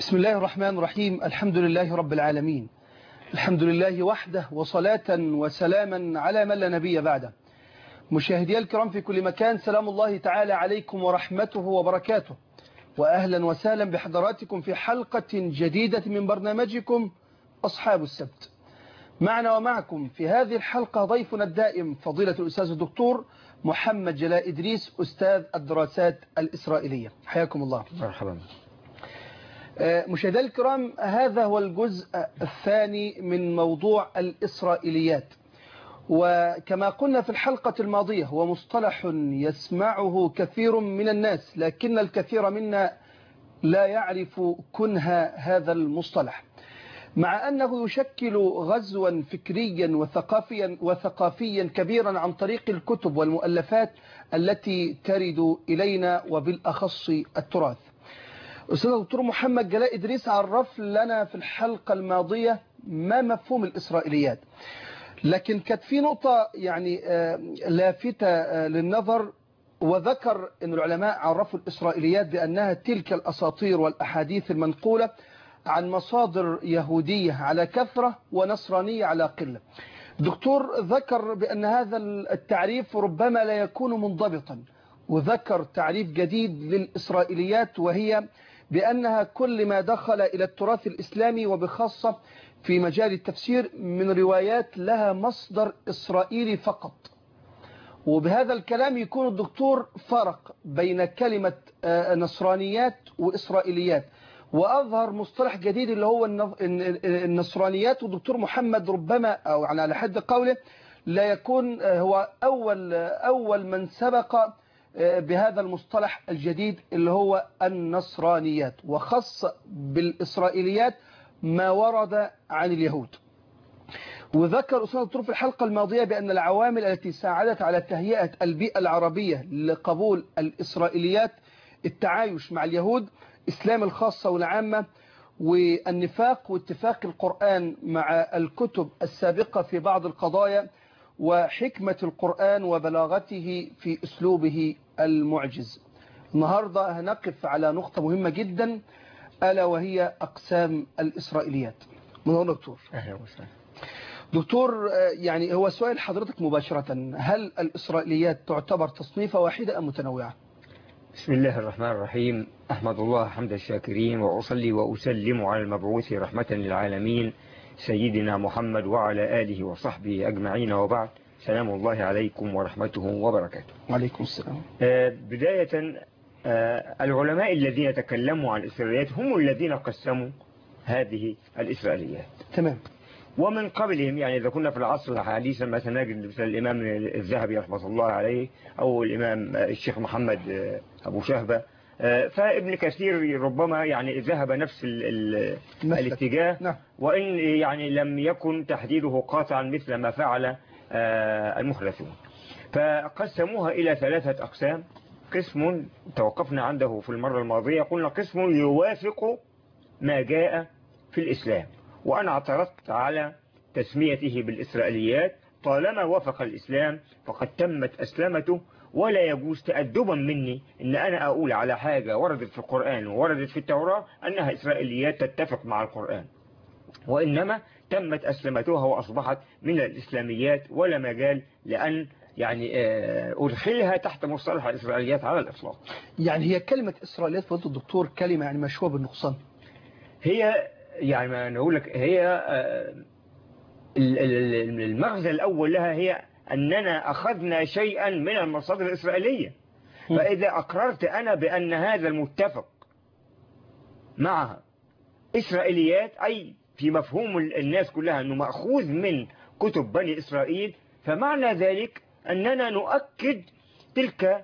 بسم الله الرحمن الرحيم الحمد لله رب العالمين الحمد لله وحده وصلاة وسلاما على من لا نبي بعده مشاهدي الكرام في كل مكان سلام الله تعالى عليكم ورحمته وبركاته وأهلا وسهلا بحضراتكم في حلقة جديدة من برنامجكم أصحاب السبت معنا ومعكم في هذه الحلقة ضيفنا الدائم فضيلة الأستاذ الدكتور محمد جلاء إدريس أستاذ الدراسات الإسرائيلية حياكم الله مرحبا مشاهدي الكرام هذا هو الجزء الثاني من موضوع الإسرائيليات وكما قلنا في الحلقة الماضية هو مصطلح يسمعه كثير من الناس لكن الكثير منا لا يعرف كنه هذا المصطلح مع أنه يشكل غزوا فكريا وثقافيا, وثقافيا كبيرا عن طريق الكتب والمؤلفات التي ترد إلينا وبالأخص التراث أستاذ دكتور محمد جلاء إدريس عرف لنا في الحلقة الماضية ما مفهوم الإسرائيليات لكن كانت في نقطة يعني لافتة للنظر وذكر أن العلماء عرفوا الإسرائيليات بأنها تلك الأساطير والأحاديث المنقولة عن مصادر يهودية على كثرة ونصرانية على قلة دكتور ذكر بأن هذا التعريف ربما لا يكون منضبطا وذكر تعريف جديد للإسرائيليات وهي بأنها كل ما دخل إلى التراث الإسلامي وبخاصة في مجال التفسير من روايات لها مصدر إسرائيلي فقط وبهذا الكلام يكون الدكتور فرق بين كلمة نصرانيات وإسرائيليات وأظهر مصطلح جديد اللي هو النصرانيات والدكتور محمد ربما أو على حد قوله لا يكون هو أول, أول من سبق بهذا المصطلح الجديد اللي هو النصرانيات وخص بالإسرائيليات ما ورد عن اليهود وذكر أستاذ الدكتور في الحلقة الماضية بأن العوامل التي ساعدت على تهيئة البيئة العربية لقبول الإسرائيليات التعايش مع اليهود إسلام الخاصة والعامة والنفاق واتفاق القرآن مع الكتب السابقة في بعض القضايا وحكمة القرآن وبلاغته في أسلوبه المعجز النهاردة هنقف على نقطة مهمة جدا ألا وهي أقسام الإسرائيليات من هو دكتور أهلا وسهلا دكتور يعني هو سؤال حضرتك مباشرة هل الإسرائيليات تعتبر تصنيفة واحدة أم متنوعة بسم الله الرحمن الرحيم أحمد الله حمد الشاكرين وأصلي وأسلم على المبعوث رحمة للعالمين سيدنا محمد وعلى آله وصحبه أجمعين وبعد سلام الله عليكم ورحمته وبركاته وعليكم السلام بداية العلماء الذين تكلموا عن الإسرائيليات هم الذين قسموا هذه الإسرائيليات تمام ومن قبلهم يعني إذا كنا في العصر الحديث مثلا نجد مثل الإمام الذهبي رحمة الله عليه أو الإمام الشيخ محمد أبو شهبة فابن كثير ربما يعني ذهب نفس الاتجاه نعم. وإن يعني لم يكن تحديده قاطعا مثل ما فعل المخلثون فقسموها إلى ثلاثة أقسام قسم توقفنا عنده في المرة الماضية قلنا قسم يوافق ما جاء في الإسلام وأنا اعترضت على تسميته بالإسرائيليات طالما وافق الإسلام فقد تمت أسلمته ولا يجوز تأدبا مني ان انا اقول على حاجة وردت في القرآن ووردت في التوراة انها اسرائيليات تتفق مع القرآن وانما تمت اسلمتها واصبحت من الاسلاميات ولا مجال لان يعني ادخلها تحت مصطلح الاسرائيليات على الاطلاق يعني هي كلمة إسرائيليات فضل الدكتور كلمة يعني مشهوره بالنقصان هي يعني ما نقول لك هي المغزى الاول لها هي أننا أخذنا شيئا من المصادر الإسرائيلية فإذا أقررت أنا بأن هذا المتفق معها إسرائيليات أي في مفهوم الناس كلها أنه مأخوذ من كتب بني إسرائيل فمعنى ذلك أننا نؤكد تلك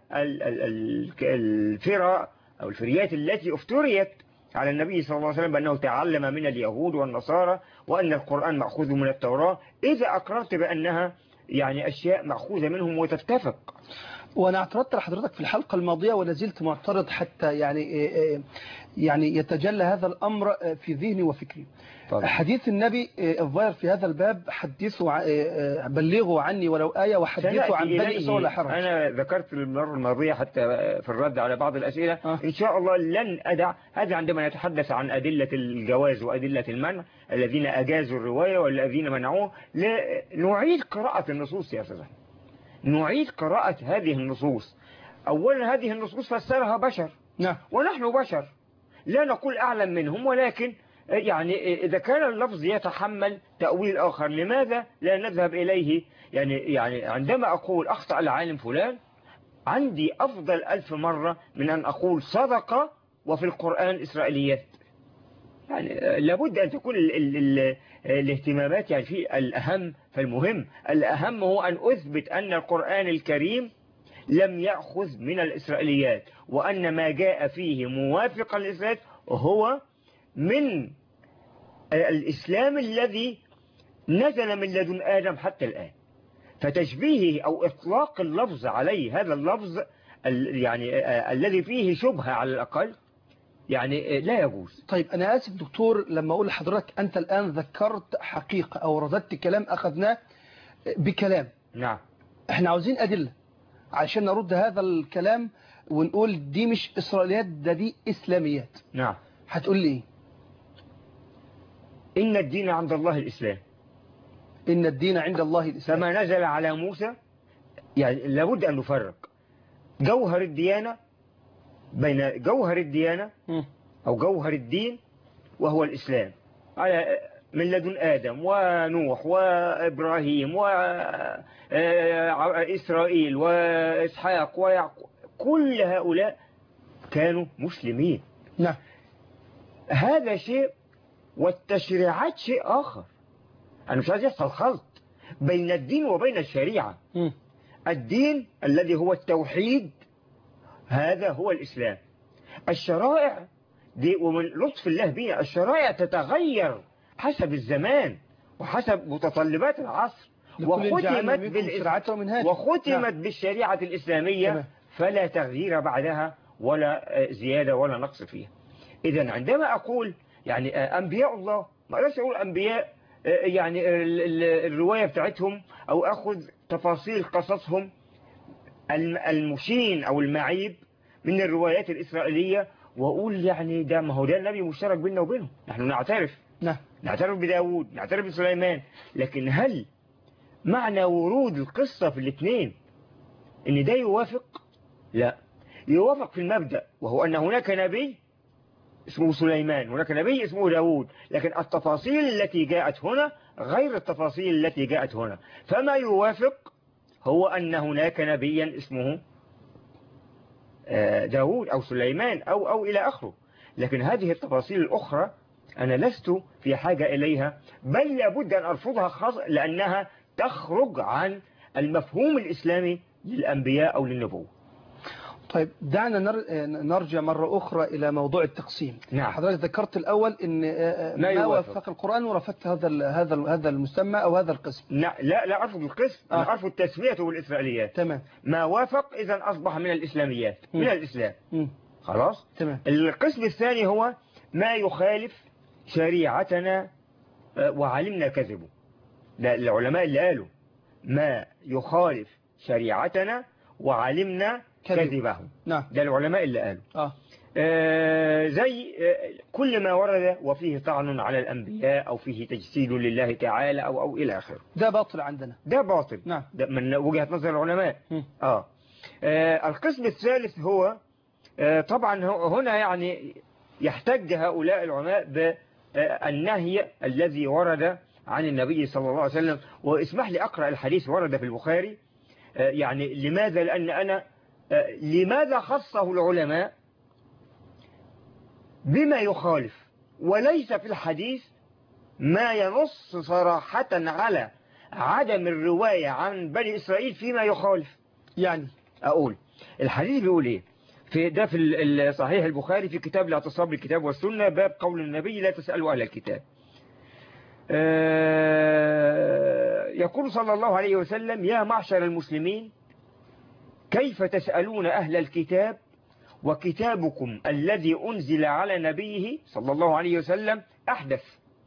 الفرع أو الفريات التي افتريت على النبي صلى الله عليه وسلم بأنه تعلم من اليهود والنصارى وأن القرآن مأخوذ من التوراة إذا أقررت بأنها يعني أشياء مأخوذة منهم وتتفق وانا اعترضت لحضرتك في الحلقة الماضية ولا زلت معترض حتى يعني يعني يتجلى هذا الامر في ذهني وفكري طبعا. حديث النبي الظاهر في هذا الباب حدثوا ع- بلغوا عني ولو آية وحدثوا عن سنأتي بني إليه. إسرائيل ولا حرج أنا ذكرت المرة الماضية حتى في الرد على بعض الأسئلة آه. إن شاء الله لن أدع هذا عندما نتحدث عن أدلة الجواز وأدلة المنع الذين أجازوا الرواية والذين منعوه لا- نعيد قراءة النصوص يا أستاذ أحمد. نعيد قراءة هذه النصوص أولا هذه النصوص فسرها بشر نعم ونحن بشر لا نقول أعلم منهم ولكن يعني إذا كان اللفظ يتحمل تأويل آخر لماذا لا نذهب إليه يعني يعني عندما أقول أخطأ العالم فلان عندي أفضل ألف مرة من أن أقول صدق وفي القرآن إسرائيليات يعني لابد أن تكون ال ال ال الاهتمامات يعني في الأهم فالمهم الأهم هو أن أثبت أن القرآن الكريم لم يأخذ من الإسرائيليات وأن ما جاء فيه موافقا للإسرائيليات هو من الإسلام الذي نزل من لدن آدم حتى الآن فتشبيهه أو إطلاق اللفظ عليه هذا اللفظ ال- يعني آه، الذي فيه شبهة على الأقل يعني آه، لا يجوز طيب أنا آسف دكتور لما أقول لحضرتك أنت الآن ذكرت حقيقة أو رددت كلام أخذناه بكلام نعم احنا عاوزين أدلة عشان نرد هذا الكلام ونقول دي مش إسرائيليات ده دي إسلاميات نعم هتقول لي إيه؟ إن الدين عند الله الإسلام إن الدين عند الله الإسلام فما نزل على موسى يعني لابد أن نفرق جوهر الديانة بين جوهر الديانة مم. أو جوهر الدين وهو الإسلام على من لدن آدم ونوح وإبراهيم وإسرائيل وإسحاق ويعقوب كل هؤلاء كانوا مسلمين نعم هذا شيء والتشريعات شيء آخر أنا مش عايز يحصل خلط بين الدين وبين الشريعة مم. الدين الذي هو التوحيد هذا هو الإسلام الشرائع دي ومن لطف الله بنا الشرائع تتغير حسب الزمان وحسب متطلبات العصر لكل جعلنا وختمت, منكم بالإس... شرعة ومنهاجا وختمت نعم. بالشريعة الإسلامية تمام. فلا تغيير بعدها ولا آه، زيادة ولا نقص فيها إذا عندما أقول يعني آه، أنبياء الله ما أقدرش أقول أنبياء آه، يعني ال- ال- الرواية بتاعتهم أو أخذ تفاصيل قصصهم الم- المشين أو المعيب من الروايات الإسرائيلية وأقول يعني ده ما هو ده النبي مشترك بيننا وبينهم نحن نعترف نعم نعترف بداود نعترف بسليمان لكن هل معنى ورود القصة في الاثنين ان ده يوافق لا يوافق في المبدأ وهو ان هناك نبي اسمه سليمان هناك نبي اسمه داود لكن التفاصيل التي جاءت هنا غير التفاصيل التي جاءت هنا فما يوافق هو أن هناك نبيا اسمه آه، داود أو سليمان أو, أو إلى آخره لكن هذه التفاصيل الأخرى أنا لست في حاجة إليها بل لابد أن أرفضها خاص لأنها تخرج عن المفهوم الإسلامي للأنبياء أو للنبوة طيب دعنا نر- نرجع مرة أخرى إلى موضوع التقسيم نعم. حضرتك ذكرت الأول إن آه، آه، ما ما يوافق. وافق القرآن ورفضت هذا ال- هذا ال- هذا المسمى أو هذا القسم لا لا, لا أرفض القسم آه. أنا أرفض تسميته بالإسرائيليات تمام ما وافق إذا أصبح من الإسلاميات من مم. الإسلام مم. خلاص تمام القسم الثاني هو ما يخالف شريعتنا آه، وعلمنا كذبه ده العلماء اللي قالوا ما يخالف شريعتنا وعلمنا كذب. كذبه نعم ده العلماء اللي قالوا آه آه، زي آه، كل ما ورد وفيه طعن على الأنبياء أو فيه تجسيد لله تعالى أو أو إلى آخره ده باطل عندنا ده باطل نعم ده من وجهة نظر العلماء مم. آه. آه القسم الثالث هو آه طبعا هو- هنا يعني يحتج هؤلاء العلماء بالنهي الذي ورد عن النبي صلى الله عليه وسلم واسمح لي أقرأ الحديث ورد في البخاري آه يعني لماذا لأن أنا آه لماذا خصه العلماء بما يخالف وليس في الحديث ما ينص صراحة على عدم الرواية عن بني إسرائيل فيما يخالف يعني أقول الحديث بيقول إيه في ده في ال- ال- صحيح البخاري في كتاب الاعتصام بالكتاب والسنة باب قول النبي لا تسألوا أهل الكتاب آه، يقول صلى الله عليه وسلم يا معشر المسلمين كيف تسألون أهل الكتاب وكتابكم الذي أنزل على نبيه صلى الله عليه وسلم أحدث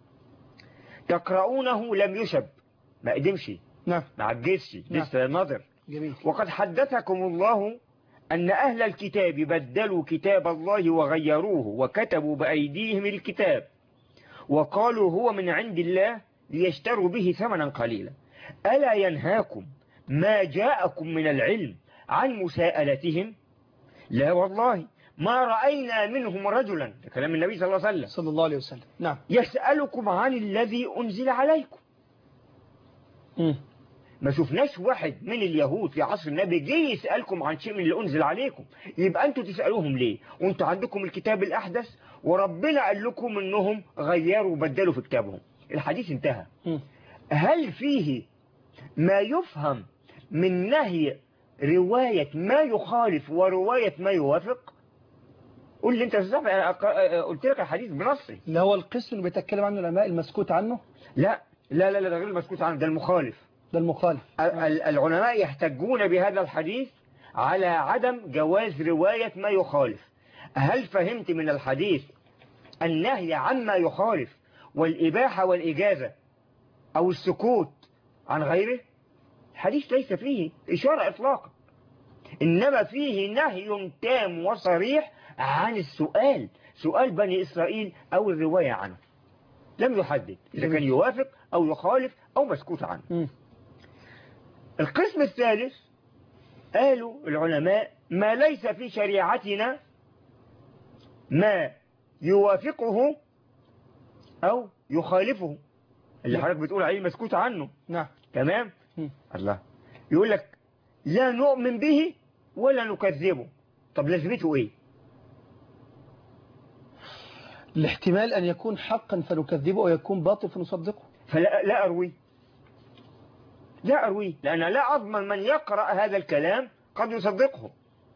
تقرؤونه لم يشب ما قدمش نعم ما عجزش نعم. لسه نظر جميل وقد حدثكم الله أن أهل الكتاب بدلوا كتاب الله وغيروه وكتبوا بأيديهم الكتاب وقالوا هو من عند الله ليشتروا به ثمنا قليلا ألا ينهاكم ما جاءكم من العلم عن مساءلتهم لا والله ما رأينا منهم رجلا ده كلام النبي صلى الله عليه وسلم صلى الله عليه وسلم نعم يسألكم عن الذي أنزل عليكم مم. ما شفناش واحد من اليهود في عصر النبي جه يسألكم عن شيء من اللي أنزل عليكم يبقى أنتوا تسألوهم ليه وأنتوا عندكم الكتاب الأحدث وربنا قال لكم أنهم غيروا وبدلوا في كتابهم الحديث انتهى مم. هل فيه ما يفهم من نهي رواية ما يخالف ورواية ما يوافق قول لي انت يا أستاذ أحمد، انا أق- قلت لك الحديث بنصي اللي هو القسم اللي بيتكلم عنه العلماء المسكوت عنه لا لا لا لا ده غير المسكوت عنه ده المخالف ده المخالف ال- ال- العلماء يحتجون بهذا الحديث على عدم جواز رواية ما يخالف هل فهمت من الحديث النهي عما يخالف والإباحة والإجازة أو السكوت عن غيره الحديث ليس فيه إشارة إطلاقا إنما فيه نهي تام وصريح عن السؤال سؤال بني إسرائيل أو الرواية عنه لم يحدد إذا كان يوافق أو يخالف أو مسكوت عنه مم. القسم الثالث قالوا العلماء ما ليس في شريعتنا ما يوافقه أو يخالفه اللي نعم. حضرتك بتقول عليه مسكوت عنه نعم تمام مم. الله يقول لك لا نؤمن به ولا نكذبه طب لازمته ايه الاحتمال أن يكون حقا فنكذبه ويكون باطل فنصدقه فلا لا أرويه لا أرويه لأن لا أضمن من يقرأ هذا الكلام قد يصدقه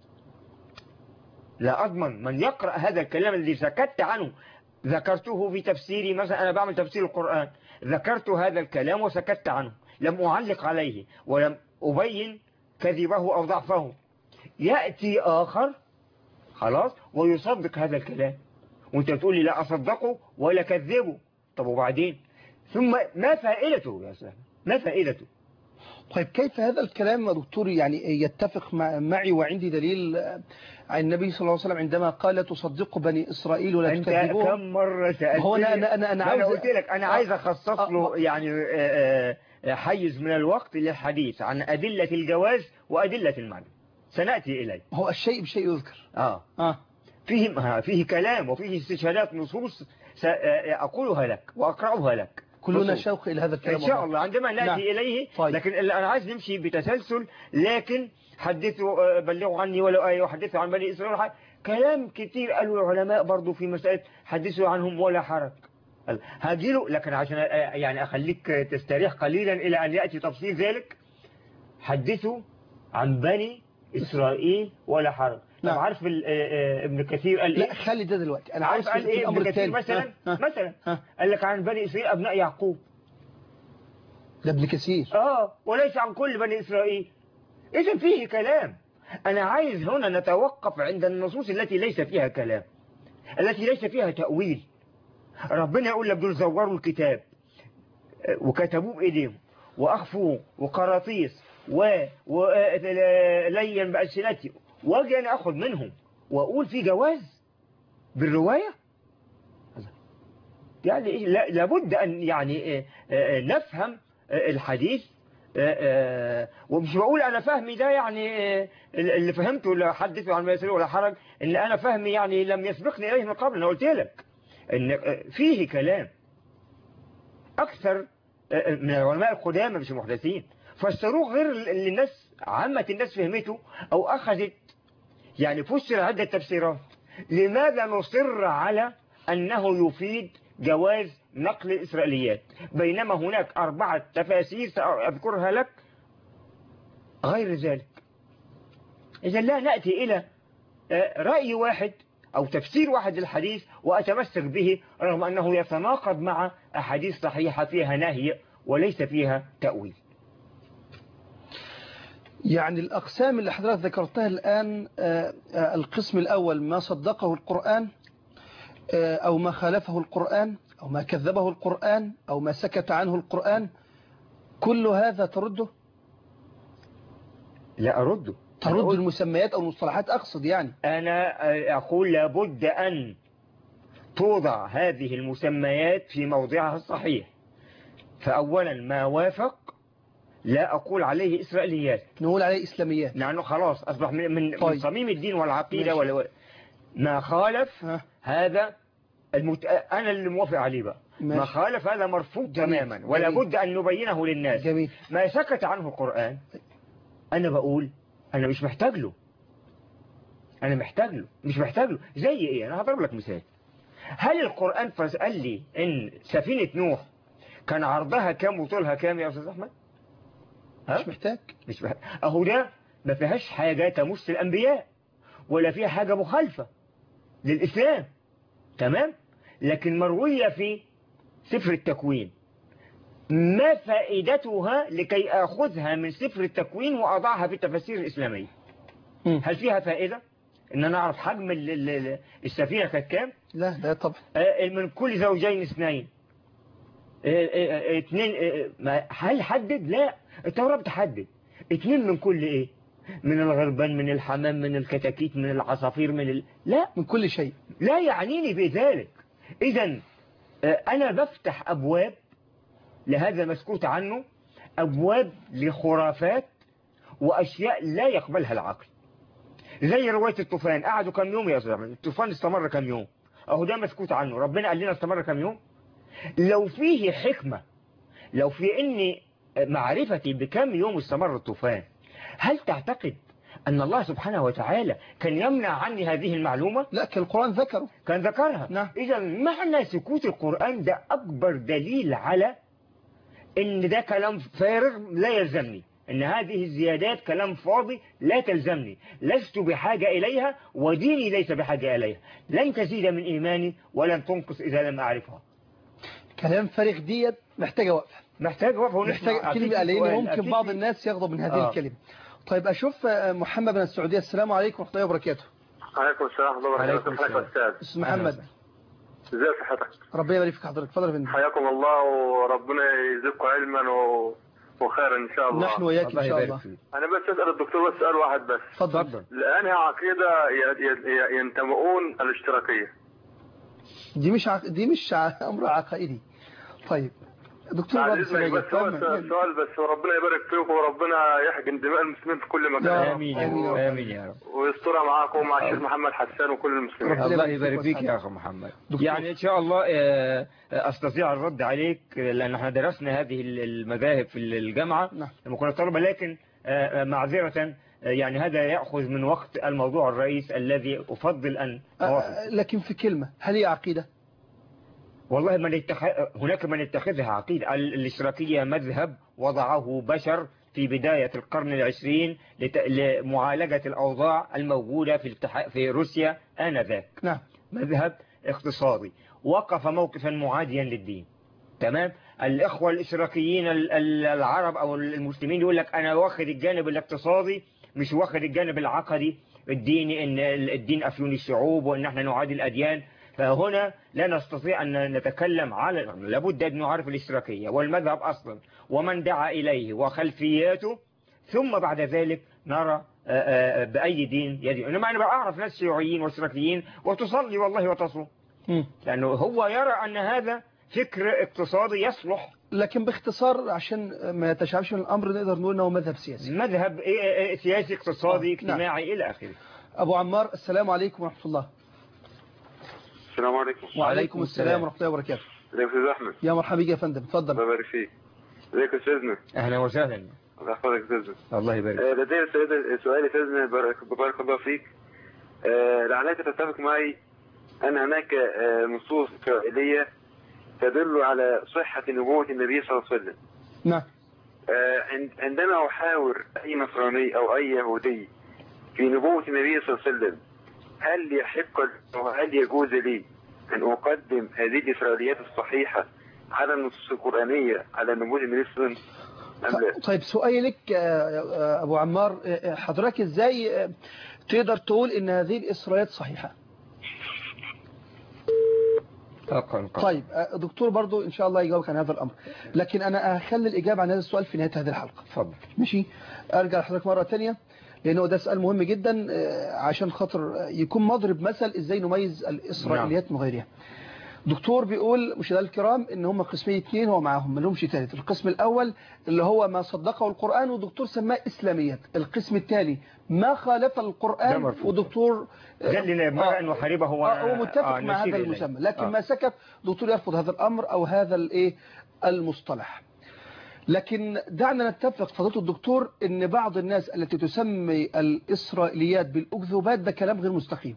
لا أضمن من يقرأ هذا الكلام الذي سكت عنه ذكرته في تفسيري مثلا أنا بعمل تفسير القرآن ذكرت هذا الكلام وسكت عنه لم أعلق عليه ولم أبين كذبه أو ضعفه يأتي آخر خلاص ويصدق هذا الكلام وانت تقول لي لا أصدقه ولا كذبه طب وبعدين ثم ما فائدته يا سهل ما فائدته طيب كيف هذا الكلام يا دكتور يعني يتفق مع معي وعندي دليل عن النبي صلى الله عليه وسلم عندما قال تصدق بني إسرائيل ولا انت تكذبوه كم مرة سألت هو أنا- أنا- أنا- أنا عاوز- قلت لك أنا آه. عايز أخصص آه. له يعني آه، آه، حيز من الوقت للحديث عن أدلة الجواز وأدلة المعنى سنأتي إليه هو الشيء بشيء يذكر آه آه. فيه ها، فيه كلام وفيه استشهادات نصوص سأقولها لك وأقرأها لك كلنا نصوص. شوق إلى هذا الكلام إن شاء الله عندما نأتي نعم. إليه طيب. لكن اللي أنا عايز نمشي بتسلسل لكن حدثوا آه، بلغوا عني ولو آية وحدثوا عن بني إسرائيل حاجة. كلام كتير قالوا العلماء برضو في مسألة حدثوا عنهم ولا حرج هاجيله لكن عشان آه، يعني أخليك تستريح قليلا إلى أن يأتي تفصيل ذلك حدثوا عن بني إسرائيل ولا حرج طب نعم. عارف ال- آه، آه، ابن كثير قال لا إيه خلي ده دلوقتي أنا عاوز عارف في قال إيه الأمر ابن كثير الثاني مثلا ها. ها. مثلا ها. قال لك عن بني إسرائيل أبناء يعقوب ده ابن كثير آه وليس عن كل بني إسرائيل إذا فيه كلام أنا عايز هنا نتوقف عند النصوص التي ليس فيها كلام التي ليس فيها تأويل ربنا يقول لك دول زوروا الكتاب آه، وكتبوه بإيديهم وأخفوه وقراطيس ولين بألسنتي واجي أنا أخذ منهم وأقول في جواز بالرواية يعني إيه؟ لا- لابد أن يعني آه، آه، نفهم آه، الحديث آه، آه، ومش بقول أنا فهمي ده يعني آه، اللي فهمته لا حدثوا عن ما يسير ولا حرج إن أنا فهمي يعني لم يسبقني إليه من قبل أنا قلت لك إن آه، فيه كلام أكثر آه، من العلماء القدامى مش المحدثين فسروه غير اللي الناس عامة الناس فهمته أو أخذت يعني فسر عدة تفسيرات لماذا نصر على أنه يفيد جواز نقل الإسرائيليات بينما هناك أربعة تفاسير سأذكرها لك غير ذلك إذا لا نأتي إلى آه، رأي واحد أو تفسير واحد للحديث وأتمسك به رغم أنه يتناقض مع أحاديث صحيحة فيها نهي وليس فيها تأويل يعني الأقسام اللي حضرتك ذكرتها الآن آه، آه، القسم الأول ما صدقه القرآن آه، أو ما خالفه القرآن أو ما كذبه القرآن أو ما سكت عنه القرآن كل هذا ترده لا أرده ترد أقول- المسميات أو المصطلحات أقصد يعني أنا أقول لابد أن توضع هذه المسميات في موضعها الصحيح فأولا ما وافق لا أقول عليه إسرائيليات نقول عليه إسلاميات لأنه خلاص أصبح من, من, من طيب. صميم الدين والعقيدة ماشي. ولا ما خالف ها هذا المت... أنا اللي موافق عليه بقى ما ماشي خالف هذا مرفوض جميل. تماما ولا جميل. بد أن نبينه للناس جميل ما سكت عنه القرآن أنا بقول أنا مش محتاج له أنا محتاج له مش محتاج له زي إيه أنا هضرب لك مثال هل القرآن قال لي إن سفينة نوح كان عرضها كام وطولها كام يا أستاذ أحمد ها؟ مش محتاج مش محتاج. أهو ده ما فيهاش حاجة تمس الأنبياء ولا فيها حاجة مخالفة للإسلام تمام لكن مروية في سفر التكوين ما فائدتها لكي أخذها من سفر التكوين وأضعها في التفاسير الإسلامية مم. هل فيها فائدة ان انا اعرف حجم ال- ال- ال- السفينة كانت كام لا لا طبعا آه، من كل زوجين اثنين آه، آه، آه، اثنين آه، ما- هل حدد لا التوراة بتحدد اثنين من كل ايه من الغربان من الحمام من الكتاكيت من العصافير من ال... لا من كل شيء لا يعنيني بذلك اذا آه، انا بفتح ابواب لهذا مسكوت عنه ابواب لخرافات واشياء لا يقبلها العقل زي رواية الطوفان قعدوا كم يوم يا أستاذ أحمد؟ الطوفان استمر كم يوم أهو ده مسكوت عنه ربنا قال لنا استمر كم يوم لو فيه حكمة لو في إني معرفتي بكم يوم استمر الطوفان هل تعتقد أن الله سبحانه وتعالى كان يمنع عني هذه المعلومة لا كان القرآن ذكره كان ذكرها نعم. إذا معنى سكوت القرآن ده أكبر دليل على إن ده كلام فارغ لا يلزمني إن هذه الزيادات كلام فاضي لا تلزمني لست بحاجة إليها وديني ليس بحاجة إليها لن تزيد من إيماني ولن تنقص إذا لم أعرفها كلام فارغ ديت محتاجة وقفة محتاج وقفة ونسمع. محتاج أكيد كلمة في لأن سؤال. ممكن أكيد بعض في- الناس يغضب من هذه آه. الكلمة طيب أشوف آه، محمد من السعودية السلام عليكم ورحمة الله وبركاته عليكم السلام ورحمة الله عليكم وبركاته حياك السلام. أستاذ أستاذ محمد ازي صحتك ربنا يبارك في حضرتك اتفضل يا فندم حياكم الله وربنا يزيدكم علما و... وخيرا إن شاء الله نحن وإياك إن الله شاء يبارك الله فيك أنا بس أسأل الدكتور بس سؤال واحد بس اتفضل اتفضل لأنهي عقيدة ي- ي- ينتمؤون الاشتراكية دي مش عق... دي مش ع... أمر عقائدي طيب دكتور بعد بعد إذنك السجاجة بس هو تمام. سؤال بس وربنا يبارك فيكم وربنا يحقن دماء المسلمين في كل يا مكان رب. آمين آمين يا يا رب. رب آمين يا رب ويسترها معاكم ومع الشيخ محمد حسان وكل المسلمين ربنا الله يبارك يبارك فيك فيك يا ويسعدك. أخي محمد دكتور. يعني إن شاء الله آه، أستطيع الرد عليك آه، لأن احنا درسنا هذه المذاهب في الجامعة نعم لما كنا طلبة لكن آه، آه، معذرة آه، يعني هذا يأخذ من وقت الموضوع الرئيس الذي أفضل أن أواصل آه، لكن في كلمة هل هي عقيدة والله من يتخ... هناك من يتخذها عقيدة ال- الاشتراكية مذهب وضعه بشر في بداية القرن العشرين لت... لمعالجة الأوضاع الموجودة في الاتحاد في روسيا آنذاك نعم مذهب اقتصادي وقف موقفا معاديا للدين تمام الإخوة الإشراكيين ال- ال- العرب أو المسلمين يقول لك أنا واخد الجانب الاقتصادي مش واخد الجانب العقدي الديني إن ال- الدين أفيون الشعوب وإن احنا نعادي الأديان فهنا لا نستطيع أن نتكلم على لابد أن نعرف الاشتراكية والمذهب أصلا ومن دعا إليه وخلفياته ثم بعد ذلك نرى آه، آه، بأي دين يدين إنما أنا أعرف ناس شيوعيين واشتراكيين وتصلي والله وتصوم مم. لأنه هو يرى أن هذا فكر اقتصادي يصلح لكن باختصار عشان ما يتشعبش من الأمر نقدر نقول أنه مذهب سياسي مذهب إيه- إيه- سياسي اقتصادي آه، نعم. اجتماعي إلى آخره أبو عمار السلام عليكم ورحمة الله السلام عليكم وعليكم السلام ورحمة الله وبركاته ازيك يا أستاذ أحمد يا مرحبا بك يا فندم الله اتفضل يبارك فيك ازيك يا أستاذنا أهلا وسهلا الله يحفظك يا أستاذنا الله يبارك آه، لدي سؤال- سؤال سيدنا بارك بارك الله فيك آه، لعلك تتفق معي أن هناك آه، نصوص إسرائيلية تدل على صحة نبوة النبي صلى الله عليه وسلم نعم آه، عند- عندما أحاور أي نصراني أو أي يهودي في نبوة النبي صلى الله عليه وسلم هل يحق أو هل يجوز لي أن أقدم هذه الإسرائيليات الصحيحة على النصوص القرآنية على نبوة النبي صلى الله عليه وسلم أم لا طيب سؤالي لك آه، آه، أبو عمار آه، حضرتك إزاي آه، تقدر تقول إن هذه الإسرائيليات صحيحة أقل طيب آه، دكتور برضو إن شاء الله يجاوبك عن هذا الأمر لكن أنا هخلي الإجابة عن هذا السؤال في نهاية هذه الحلقة اتفضل ماشي أرجع لحضرتك مرة تانية لأنه ده سؤال مهم جدا آه، عشان خاطر آه، يكون مضرب مثل إزاي نميز الإسرائيليات من غيرها دكتور بيقول مشاهدينا الكرام ان هم قسمين اتنين هو معاهم ما لهمش تالت القسم الاول اللي هو ما صدقه القرآن ودكتور سماه اسلاميات القسم الثاني ما خالف ده القرآن مرفوض. ودكتور ده اللي ينبغي أن نحاربه هو آه، هو متفق آه، مع نشير هذا إليه. المسمى لكن آه. ما سكت دكتور يرفض هذا الامر او هذا الايه المصطلح لكن دعنا نتفق فضيله الدكتور ان بعض الناس التي تسمي الاسرائيليات بالاكذوبات ده كلام غير مستقيم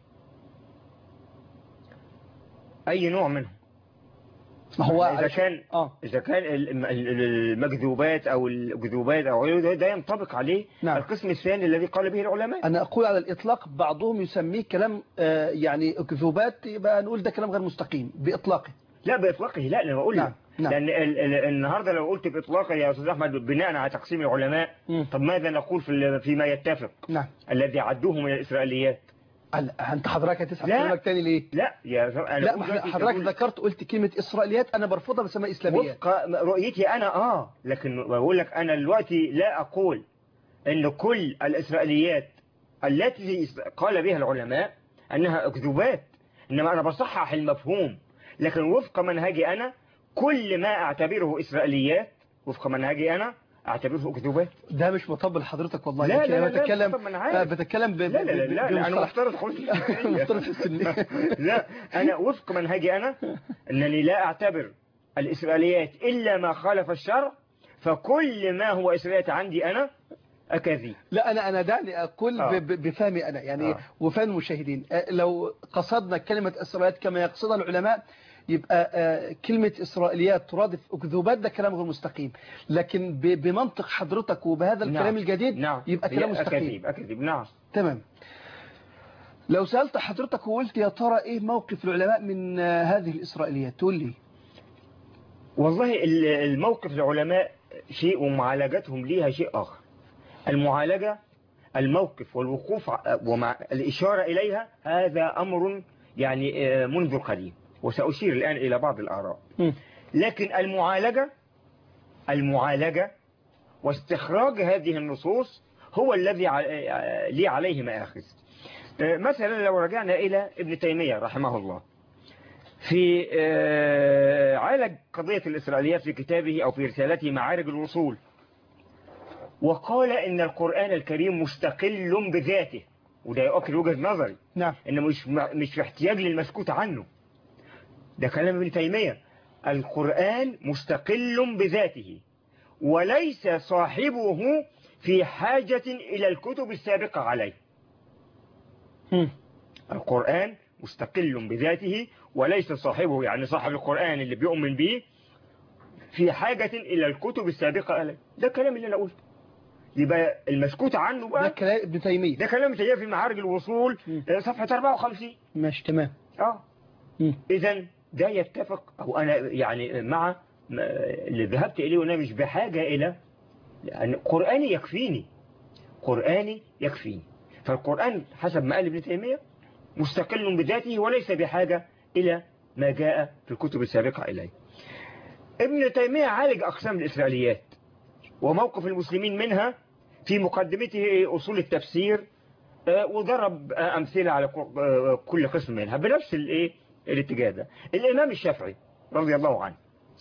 أي نوع منهم ما هو إذا علشان- كان اه إذا كان الم- ال- المكذوبات أو الأكذوبات أو غيره ده- ده ينطبق عليه نعم. القسم الثاني الذي قال به العلماء انا اقول على الاطلاق بعضهم يسميه كلام آه، يعني اكذوبات يبقى نقول ده كلام غير مستقيم باطلاقه لا بإطلاقه لا أنا بقول نعم، لك نعم. لأن ال- ال- النهاردة لو قلت بإطلاقه يا أستاذ أحمد بناء على تقسيم العلماء مم. طب ماذا نقول في ال- فيما يتفق نعم الذي عدوه من الإسرائيليات هلا، انت حضرتك هتسحب لا. كلامك تاني ليه لا يا زلمة، أنا لا بقول ما احنا دلوقتي حضرتك تقول ذكرت قلت كلمه اسرائيليات انا برفضها بسميها اسلاميات وفق رؤيتي أنا آه لكن بقول لك أنا دلوقتي لا أقول أن كل الإسرائيليات التي قال بها العلماء أنها أكذوبات إنما أنا بصحح المفهوم لكن وفق منهجي أنا كل ما أعتبره إسرائيليات وفق منهجي أنا أعتبره أكذوبات ده مش مطبل حضرتك والله لا، يمكن لا، أنا لا، لا، بتكلم طب ما أنا عارف. آه، بتكلم ب... لا لا لا, لا, لا أنا بمصطلح- مفترض خلص مفترض في السنية لا أنا وفق منهجي أنا أنني لا أعتبر الإسرائيليات إلا ما خالف الشرع فكل ما هو إسرائيليات عندي أنا أكاذيب لا انا انا دعني اقول آه. ب- ب- بفهمي انا يعني آه. وفهم المشاهدين آه، لو قصدنا كلمه اسرائيليات كما يقصدها العلماء يبقى آه، كلمة إسرائيليات ترادف أكذوبات ده كلام غير مستقيم لكن ب- بمنطق حضرتك وبهذا الكلام نعم. الجديد نعم يبقى هي كلام مستقيم أكاذيب أكاذيب نعم تمام لو سألت حضرتك وقلت يا ترى إيه موقف العلماء من آه، هذه الإسرائيليات تقول لي والله ال- الموقف العلماء شيء ومعالجتهم ليها شيء آخر المعالجة الموقف والوقوف ع- ومع الإشارة إليها هذا أمر يعني آه، منذ القديم وسأشير الآن إلى بعض الآراء مم. لكن المعالجة المعالجة واستخراج هذه النصوص هو الذي ع- آه، لي عليه مآخذ آه، مثلا لو رجعنا إلى ابن تيمية رحمه الله في آه، عالج قضية الإسرائيليات في كتابه أو في رسالته معارج الوصول وقال إن القرآن الكريم مستقل بذاته وده يؤكد وجهة نظري نعم إنه مش مش في احتياج للمسكوت عنه ده كلام ابن تيمية القرآن مستقل بذاته وليس صاحبه في حاجة إلى الكتب السابقة عليه مم. القرآن مستقل بذاته وليس صاحبه يعني صاحب القرآن اللي بيؤمن به في حاجة إلى الكتب السابقة عليه ده الكلام اللي أنا قلته يبقى المسكوت عنه ده بقى كلام ابن تيمية ده كلام تجاه في معارج الوصول مم. آه، صفحة 54 ماشي تمام اه مم. إذا ده يتفق أو أنا يعني مع ما- اللي ذهبت إليه وأنا مش بحاجة إلى لأن قرآني يكفيني قرآني يكفيني فالقرآن حسب ما قال ابن تيمية مستقل بذاته وليس بحاجة إلى ما جاء في الكتب السابقة إليه ابن تيمية عالج أقسام الإسرائيليات وموقف المسلمين منها في مقدمته أصول التفسير آه، وضرب آه، أمثلة على ك- آه، كل قسم منها بنفس الإيه الاتجاه ده الإمام الشافعي رضي الله عنه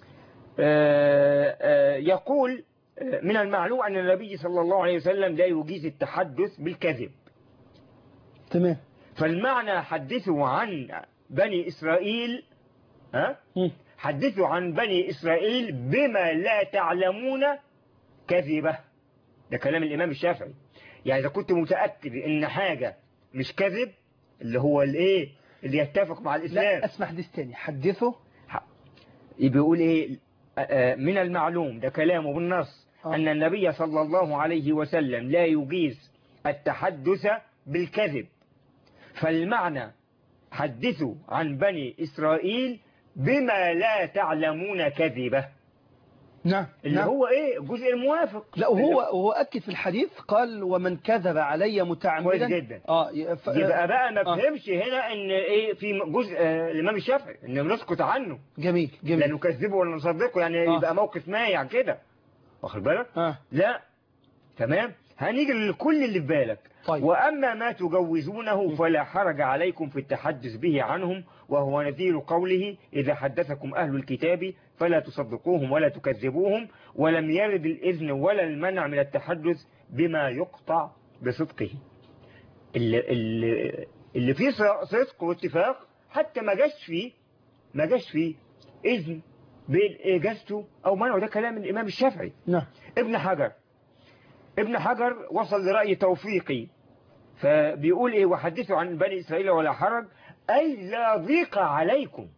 آه، آه، يقول آه، من المعلوم أن النبي صلى الله عليه وسلم لا يجيز التحدث بالكذب تمام فالمعنى حدثوا عن بني إسرائيل ها مم. حدثوا عن بني إسرائيل بما لا تعلمون كذبة ده كلام الإمام الشافعي يعني إذا كنت متأكد إن حاجة مش كذب اللي هو الإيه اللي يتفق مع الإسلام لا اسمح حديث تاني حدثه بيقول إيه آه، آه، من المعلوم ده كلامه بالنص آه. أن النبي صلى الله عليه وسلم لا يجيز التحدث بالكذب فالمعنى حدثوا عن بني إسرائيل بما لا تعلمون كذبة نعم اللي نعم. هو ايه الجزء الموافق لا وهو وهو أكد في الحديث قال ومن كذب علي متعمدا كويس جدا. اه ي- ف... يبقى بقى ما آه. فهمش هنا ان ايه في جزء آه، الامام الشافعي ان نسكت عنه جميل لا جميل نكذبه ولا نصدقه يعني آه. يبقى موقف مايع كده واخد بالك اه لا تمام هنيجي لكل اللي في بالك طيب. وأما ما تجوزونه فلا حرج عليكم في التحدث به عنهم وهو نذير قوله إذا حدثكم أهل الكتاب فلا تصدقوهم ولا تكذبوهم ولم يرد الإذن ولا المنع من التحدث بما يقطع بصدقه اللي, اللي, اللي فيه صدق واتفاق حتى ما جاش فيه ما جاش فيه إذن بإجازته أو منعه ده كلام الإمام الشافعي نعم ابن حجر ابن حجر وصل لرأي توفيقي فبيقول ايه وحدثوا عن بني اسرائيل ولا حرج اي لا ضيق عليكم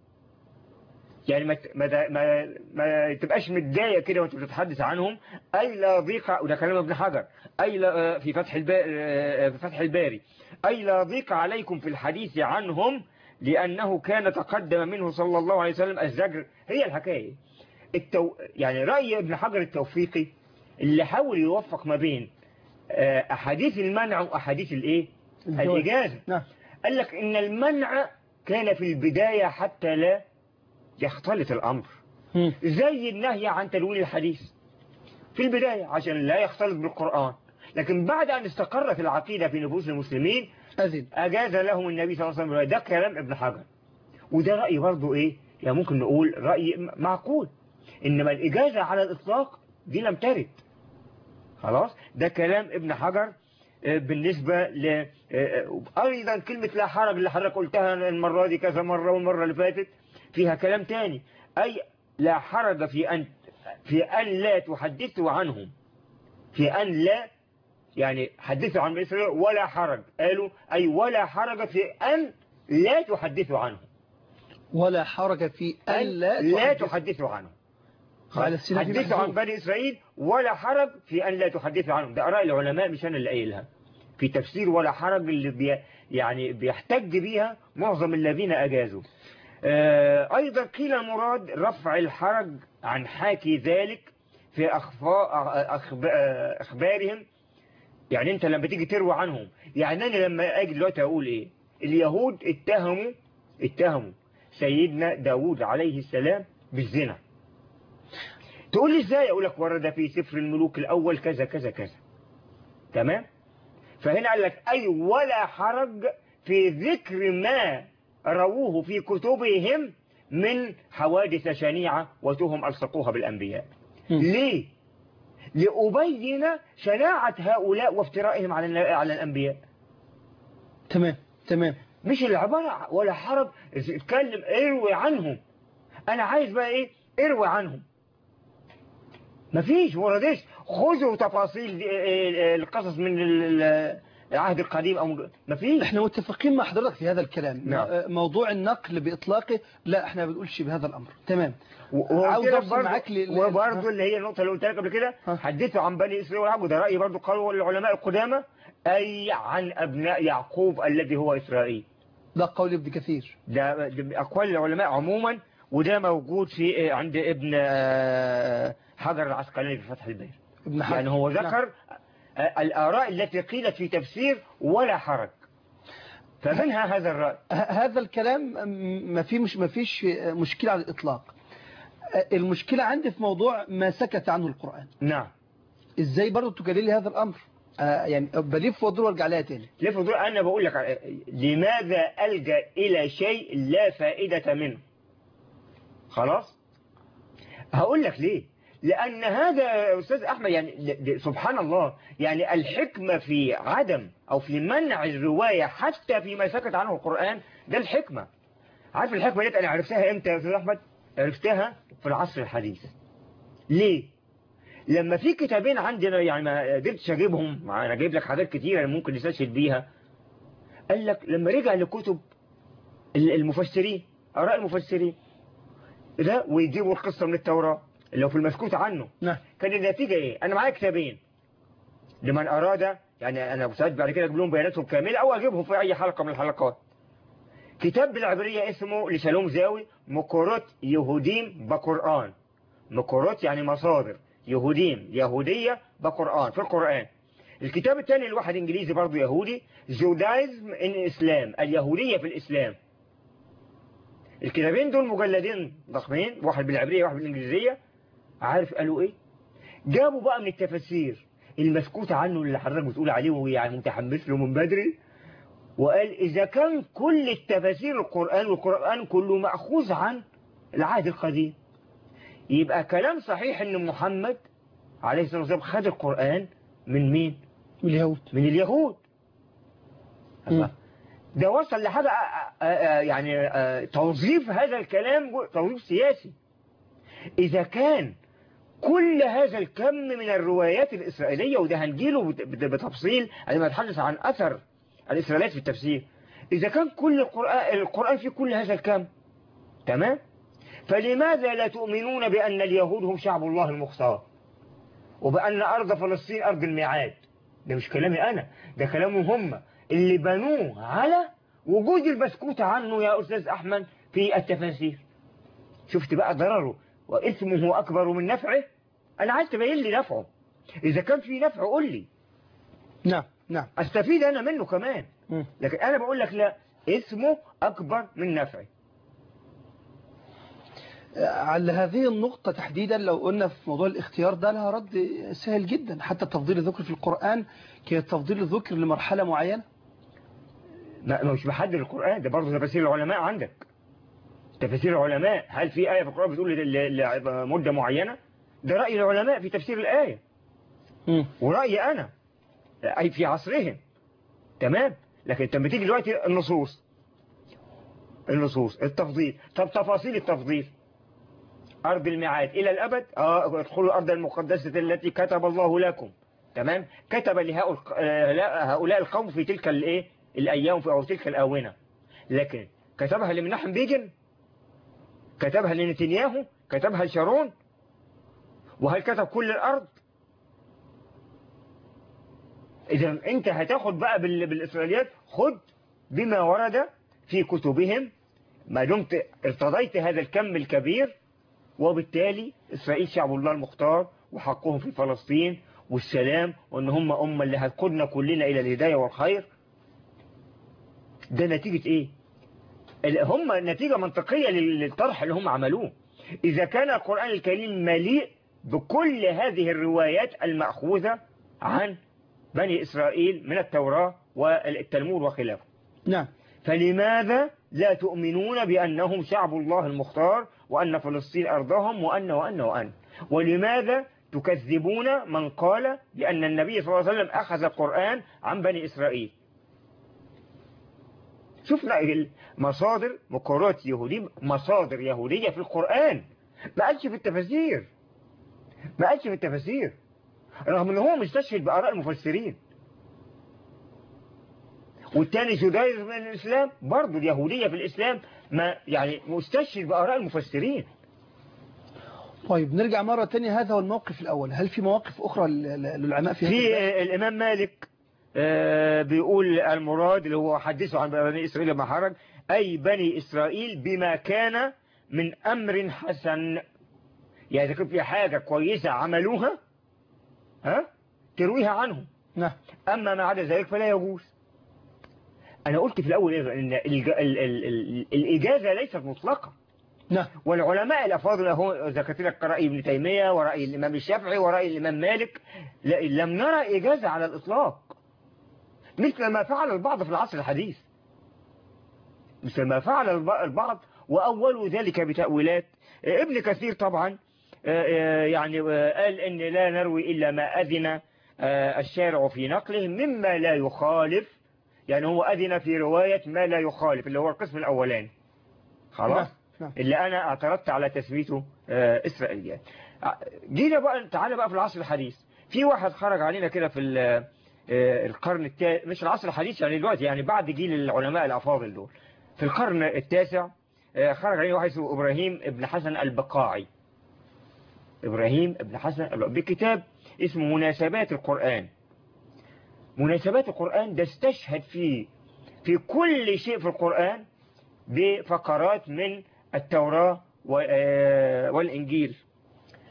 يعني ما ت- ما ما, ما تبقاش متضايق كده وانت بتتحدث عنهم اي لا ضيق وده كلام ابن حجر اي لا في فتح الباري في فتح الباري اي لا ضيق عليكم في الحديث عنهم لانه كان تقدم منه صلى الله عليه وسلم الزجر هي الحكايه التو... يعني رأي ابن حجر التوفيقي اللي حاول يوفق ما بين آه، أحاديث المنع وأحاديث الإيه؟ الجواز. الإجازة نعم قال لك إن المنع كان في البداية حتى لا يختلط الأمر مم. زي النهي عن تلوين الحديث في البداية عشان لا يختلط بالقرآن لكن بعد أن استقرت العقيدة في نفوس المسلمين أذن أجاز لهم النبي صلى الله عليه وسلم ده كلام ابن حجر وده رأي برضه إيه يعني ممكن نقول رأي م- معقول إنما الإجازة على الإطلاق دي لم ترد خلاص ده كلام ابن حجر آه، بالنسبة ل آه، آه، أيضا كلمة لا حرج اللي حضرتك قلتها المرة دي كذا مرة والمرة اللي فاتت فيها كلام تاني أي لا حرج في أن في أن لا تحدثوا عنهم في أن لا يعني حدثوا عن مصر ولا حرج قالوا أي ولا حرج في أن لا تحدثوا عنه ولا حرج في أن لا لا تحدث تحدثوا عنه على السنة دي حدثوا عن محذوف. بني إسرائيل ولا حرج في أن لا تحدثوا عنهم ده آراء العلماء مش أنا اللي قايلها في تفسير ولا حرج اللي بي يعني بيحتج بيها معظم الذين أجازوا آه، أيضا قيل المراد رفع الحرج عن حاكي ذلك في أخفاء أخب- آه، أخبارهم يعني أنت لما تيجي تروي عنهم يعني أنا لما أجي دلوقتي أقول إيه اليهود اتهموا اتهموا سيدنا داود عليه السلام بالزنا تقول لي ازاي اقول لك ورد في سفر الملوك الاول كذا كذا كذا تمام فهنا قال لك اي ولا حرج في ذكر ما رووه في كتبهم من حوادث شنيعة وتهم ألصقوها بالأنبياء مم. ليه؟ لأبين شناعة هؤلاء وافترائهم على الن- على الأنبياء تمام تمام مش العبارة ولا حرج اتكلم اروي عنهم انا عايز بقى ايه اروي عنهم مفيش وردش خذوا تفاصيل دي- اه- اه- القصص من ال- ال- العهد القديم او مفيش احنا متفقين مع حضرتك في هذا الكلام نعم. م- موضوع النقل بإطلاقه لا احنا ما بنقولش بهذا الأمر تمام و- عاوز وقلت لك أوصل معاك ل- ل- وبرضه اللي هي النقطة اللي قلتها لك قبل كده ها. حدثوا عن بني إسرائيل والعرب وده رأيي برضه قالوا العلماء القدامى أي عن أبناء يعقوب الذي هو إسرائيل ده قول ابن كثير ده ده أقوال العلماء عموما وده موجود في عند ابن آه، حجر العسقلاني في فتح الباري ابن حجر يعني هو نعم. ذكر آه، الآراء التي قيلت في تفسير ولا حرج فمنها هذا الرأي ه- هذا الكلام م- ما في مش ما فيش مشكلة على الإطلاق أ- المشكلة عندي في موضوع ما سكت عنه القرآن نعم ازاي برضو تجادل لي هذا الأمر آه، يعني بلف وادور وارجع لها تاني ليه فضول أنا بقول لك آه، لماذا ألجأ إلى شيء لا فائدة منه خلاص هقول لك ليه لأن هذا يا أستاذ أحمد يعني ل- ل- سبحان الله يعني الحكمة في عدم أو في منع الرواية حتى فيما سكت عنه القرآن ده الحكمة عارف الحكمة دي أنا عرفتها إمتى يا أستاذ أحمد عرفتها في العصر الحديث ليه لما في كتابين عندنا يعني ما قدرتش اجيبهم مع- انا جايب لك حاجات كتيره ممكن نستشهد بيها قال لك لما رجع لكتب ال- المفسرين اراء المفسرين ده ويجيبوا القصه من التوراه اللي هو في المسكوت عنه نعم كان النتيجه ايه انا معايا كتابين لمن اراد يعني انا ساعات بعد كده اجيب لهم بياناتهم كامله او اجيبهم في اي حلقه من الحلقات كتاب بالعبريه اسمه لشالوم زاوي مقورات يهوديم بقرآن مقرات يعني مصادر يهودين يهودية بقرآن في القرآن الكتاب الثاني الواحد انجليزي برضه يهودي جودايزم ان اسلام اليهودية في الاسلام الكتابين دول مجلدين ضخمين واحد بالعبرية واحد بالانجليزية عارف قالوا ايه جابوا بقى من التفاسير المسكوت عنه اللي حضرتك بتقول عليه ويعني متحمس له من بدري وقال إذا كان كل التفاسير القرآن والقرآن كله مأخوذ عن العهد القديم يبقى كلام صحيح ان محمد عليه الصلاة والسلام خد القرآن من مين من اليهود من اليهود مم. ده وصل لحاجة آه، آه، يعني آه، توظيف هذا الكلام جو- توظيف سياسي إذا كان كل هذا الكم من الروايات الإسرائيلية وده هنجيله بت- بت- بتفصيل عندما نتحدث عن أثر الإسرائيليات في التفسير إذا كان كل القرآن, القرآن فيه كل هذا الكم تمام فلماذا لا تؤمنون بأن اليهود هم شعب الله المختار وبأن أرض فلسطين أرض الميعاد ده مش كلامي أنا ده كلامهم هم اللي بنوه على وجود البسكوت عنه يا أستاذ أحمد في التفاسير شفت بقى ضرره وإثمه أكبر من نفعه أنا عايز تبين لي نفعه إذا كان في نفع قول لي نعم نعم أستفيد أنا منه كمان مم. لكن أنا بقول لك لا اسمه أكبر من نفعه على هذه النقطة تحديدا لو قلنا في موضوع الاختيار ده لها رد سهل جدا حتى تفضيل الذكر في القرآن كتفضيل الذكر لمرحلة معينة ما ما مش بحدد القرآن ده برضه تفاسير العلماء عندك تفاسير العلماء هل في آية في القرآن بتقول ل- ل- لمدة معينة ده رأي العلماء في تفسير الآية مم. ورأيي أنا أي في عصرهم تمام لكن انت لما تيجي دلوقتي النصوص النصوص التفضيل طب تفاصيل التفضيل أرض الميعاد إلى الأبد آه ادخلوا الأرض المقدسة التي كتب الله لكم تمام كتب لهؤلاء هؤلاء القوم في تلك الايه الأيام أو تلك الآونة لكن كتبها لمنحم بيجن كتبها لنتنياهو كتبها لشارون وهل كتب كل الأرض إذا أنت هتاخد بقى بال- بالإسرائيليات خد بما ورد في كتبهم ما دمت ارتضيت هذا الكم الكبير وبالتالي إسرائيل شعب الله المختار وحقهم في فلسطين والسلام وأن هم أمة اللي هتقودنا كلنا إلى الهداية والخير ده نتيجة إيه ال- هم نتيجة منطقية لل- للطرح اللي هم عملوه إذا كان القرآن الكريم مليء بكل هذه الروايات المأخوذة عن بني إسرائيل من التوراة والتلمود وخلافه نعم فلماذا لا تؤمنون بأنهم شعب الله المختار وأن فلسطين أرضهم وأن وأن وأن ولماذا تكذبون من قال بأن النبي صلى الله عليه وسلم أخذ القرآن عن بني إسرائيل شفنا مصادر مقرات يهودية مصادر يهودية في القرآن ما قالش في التفاسير ما قالش في التفاسير رغم ان هو مستشهد بآراء المفسرين والتاني جدايزم من الإسلام برضه اليهودية في الإسلام ما يعني مستشهد بآراء المفسرين طيب نرجع مرة تانية هذا هو الموقف الأول هل في مواقف أخرى لل- للعلماء في هذا في الباب؟ آه، الإمام مالك آه، بيقول المراد اللي هو حدثه عن بني إسرائيل ما حرج أي بني إسرائيل بما كان من أمر حسن يعني إذا كان في حاجة كويسة عملوها ها ترويها عنهم نعم أما ما عدا ذلك فلا يجوز أنا قلت في الأول إيه؟ إن الج- ال- ال- ال- الإجازة ليست مطلقة نعم والعلماء الأفاضل هو ذكرت لك رأي ابن تيمية ورأي الإمام الشافعي ورأي الإمام مالك لا- لم نرى إجازة على الإطلاق مثل ما فعل البعض في العصر الحديث مثل ما فعل الب- البعض وأولوا ذلك بتأويلات آه، ابن كثير طبعا آه، آه، يعني آه، قال إن لا نروي إلا ما أذن آه، الشارع في نقله مما لا يخالف يعني هو أذن في رواية ما لا يخالف اللي هو القسم الأولاني خلاص نعم نعم اللي انا اعترضت على تثبيته آه، اسرائيليات ع- جينا بقى تعالى بقى في العصر الحديث في واحد خرج علينا كده في ال- آه، القرن التاسع مش العصر الحديث يعني دلوقتي يعني بعد جيل العلماء الافاضل دول في القرن التاسع آه، خرج علينا واحد اسمه ابراهيم ابن حسن البقاعي ابراهيم ابن حسن البقاعي بكتاب اسمه مناسبات القرآن مناسبات القرآن ده استشهد فيه في كل شيء في القرآن بفقرات من التوراة و- آه، والإنجيل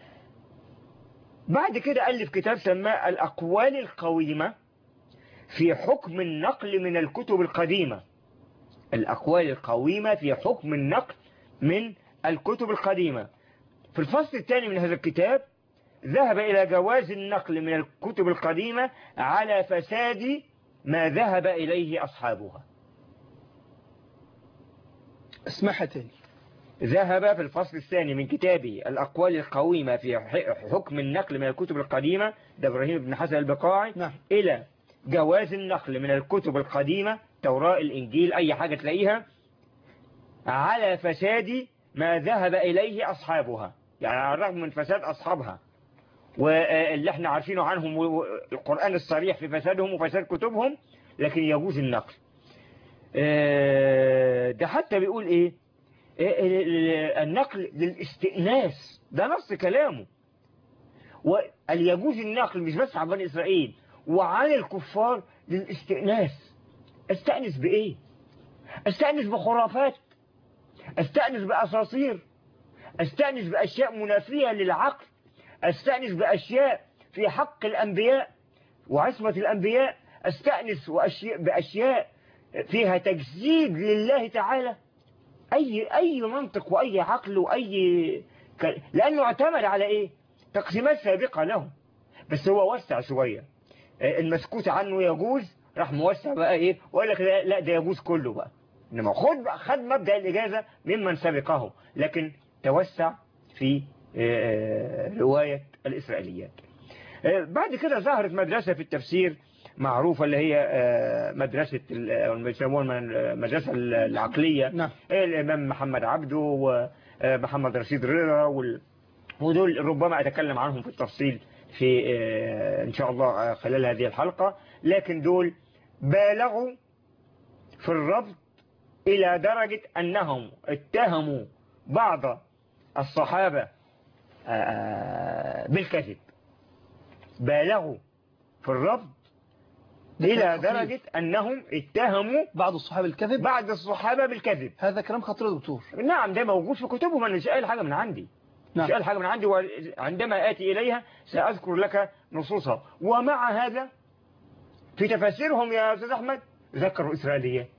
بعد كده ألف كتاب سماه الأقوال القويمة في حكم النقل من الكتب القديمة الأقوال القويمة في حكم النقل من الكتب القديمة في الفصل الثاني من هذا الكتاب ذهب إلى جواز النقل من الكتب القديمة على فساد ما ذهب إليه أصحابها اسمعها تاني ذهب في الفصل الثاني من كتابه الأقوال القويمة في حكم النقل من الكتب القديمة ده إبراهيم بن حسن البقاعي نعم. إلى جواز النقل من الكتب القديمة توراة الإنجيل أي حاجة تلاقيها على فساد ما ذهب إليه أصحابها يعني على الرغم من فساد أصحابها واللي احنا عارفينه عنهم القرآن الصريح في فسادهم وفساد كتبهم لكن يجوز النقل آه، ده حتى بيقول ايه آه، النقل للاستئناس ده نص كلامه وقال يجوز النقل مش بس عن بني إسرائيل وعن الكفار للاستئناس استأنس بإيه استأنس بخرافات استأنس بأساطير استأنس بأشياء منافية للعقل استأنس بأشياء في حق الأنبياء وعصمة الأنبياء استأنس وأشياء بأشياء فيها تجسيد لله تعالى أي أي منطق وأي عقل وأي ك- لأنه اعتمد على إيه تقسيمات سابقة له بس هو وسع شوية آه، المسكوت عنه يجوز راح موسع بقى إيه وقال لك لا, لا ده يجوز كله بقى إنما خد بقى خد مبدأ الإجازة ممن سبقه لكن توسع في آه، رواية الإسرائيليات آه، بعد كده ظهرت مدرسة في التفسير معروفة اللي هي آه، مدرسة ال- أو بيسموها المدرسة العقلية نعم الإمام محمد عبده ومحمد رشيد رضا وال- ودول ربما أتكلم عنهم في التفصيل في آه، إن شاء الله آه، خلال هذه الحلقة لكن دول بالغوا في الربط إلى درجة أنهم اتهموا بعض الصحابة آه، بالكذب بالغوا في الربط إلى بالتخفيف. درجة أنهم اتهموا بعض الصحابة الكذب بعض الصحابة بالكذب هذا كلام خطير يا دكتور نعم ده موجود في كتبهم أنا مش قايل حاجة من عندي مش نعم قايل حاجة من عندي وعندما آتي إليها سأذكر لك نصوصها ومع هذا في تفاسيرهم يا أستاذ أحمد ذكروا إسرائيليات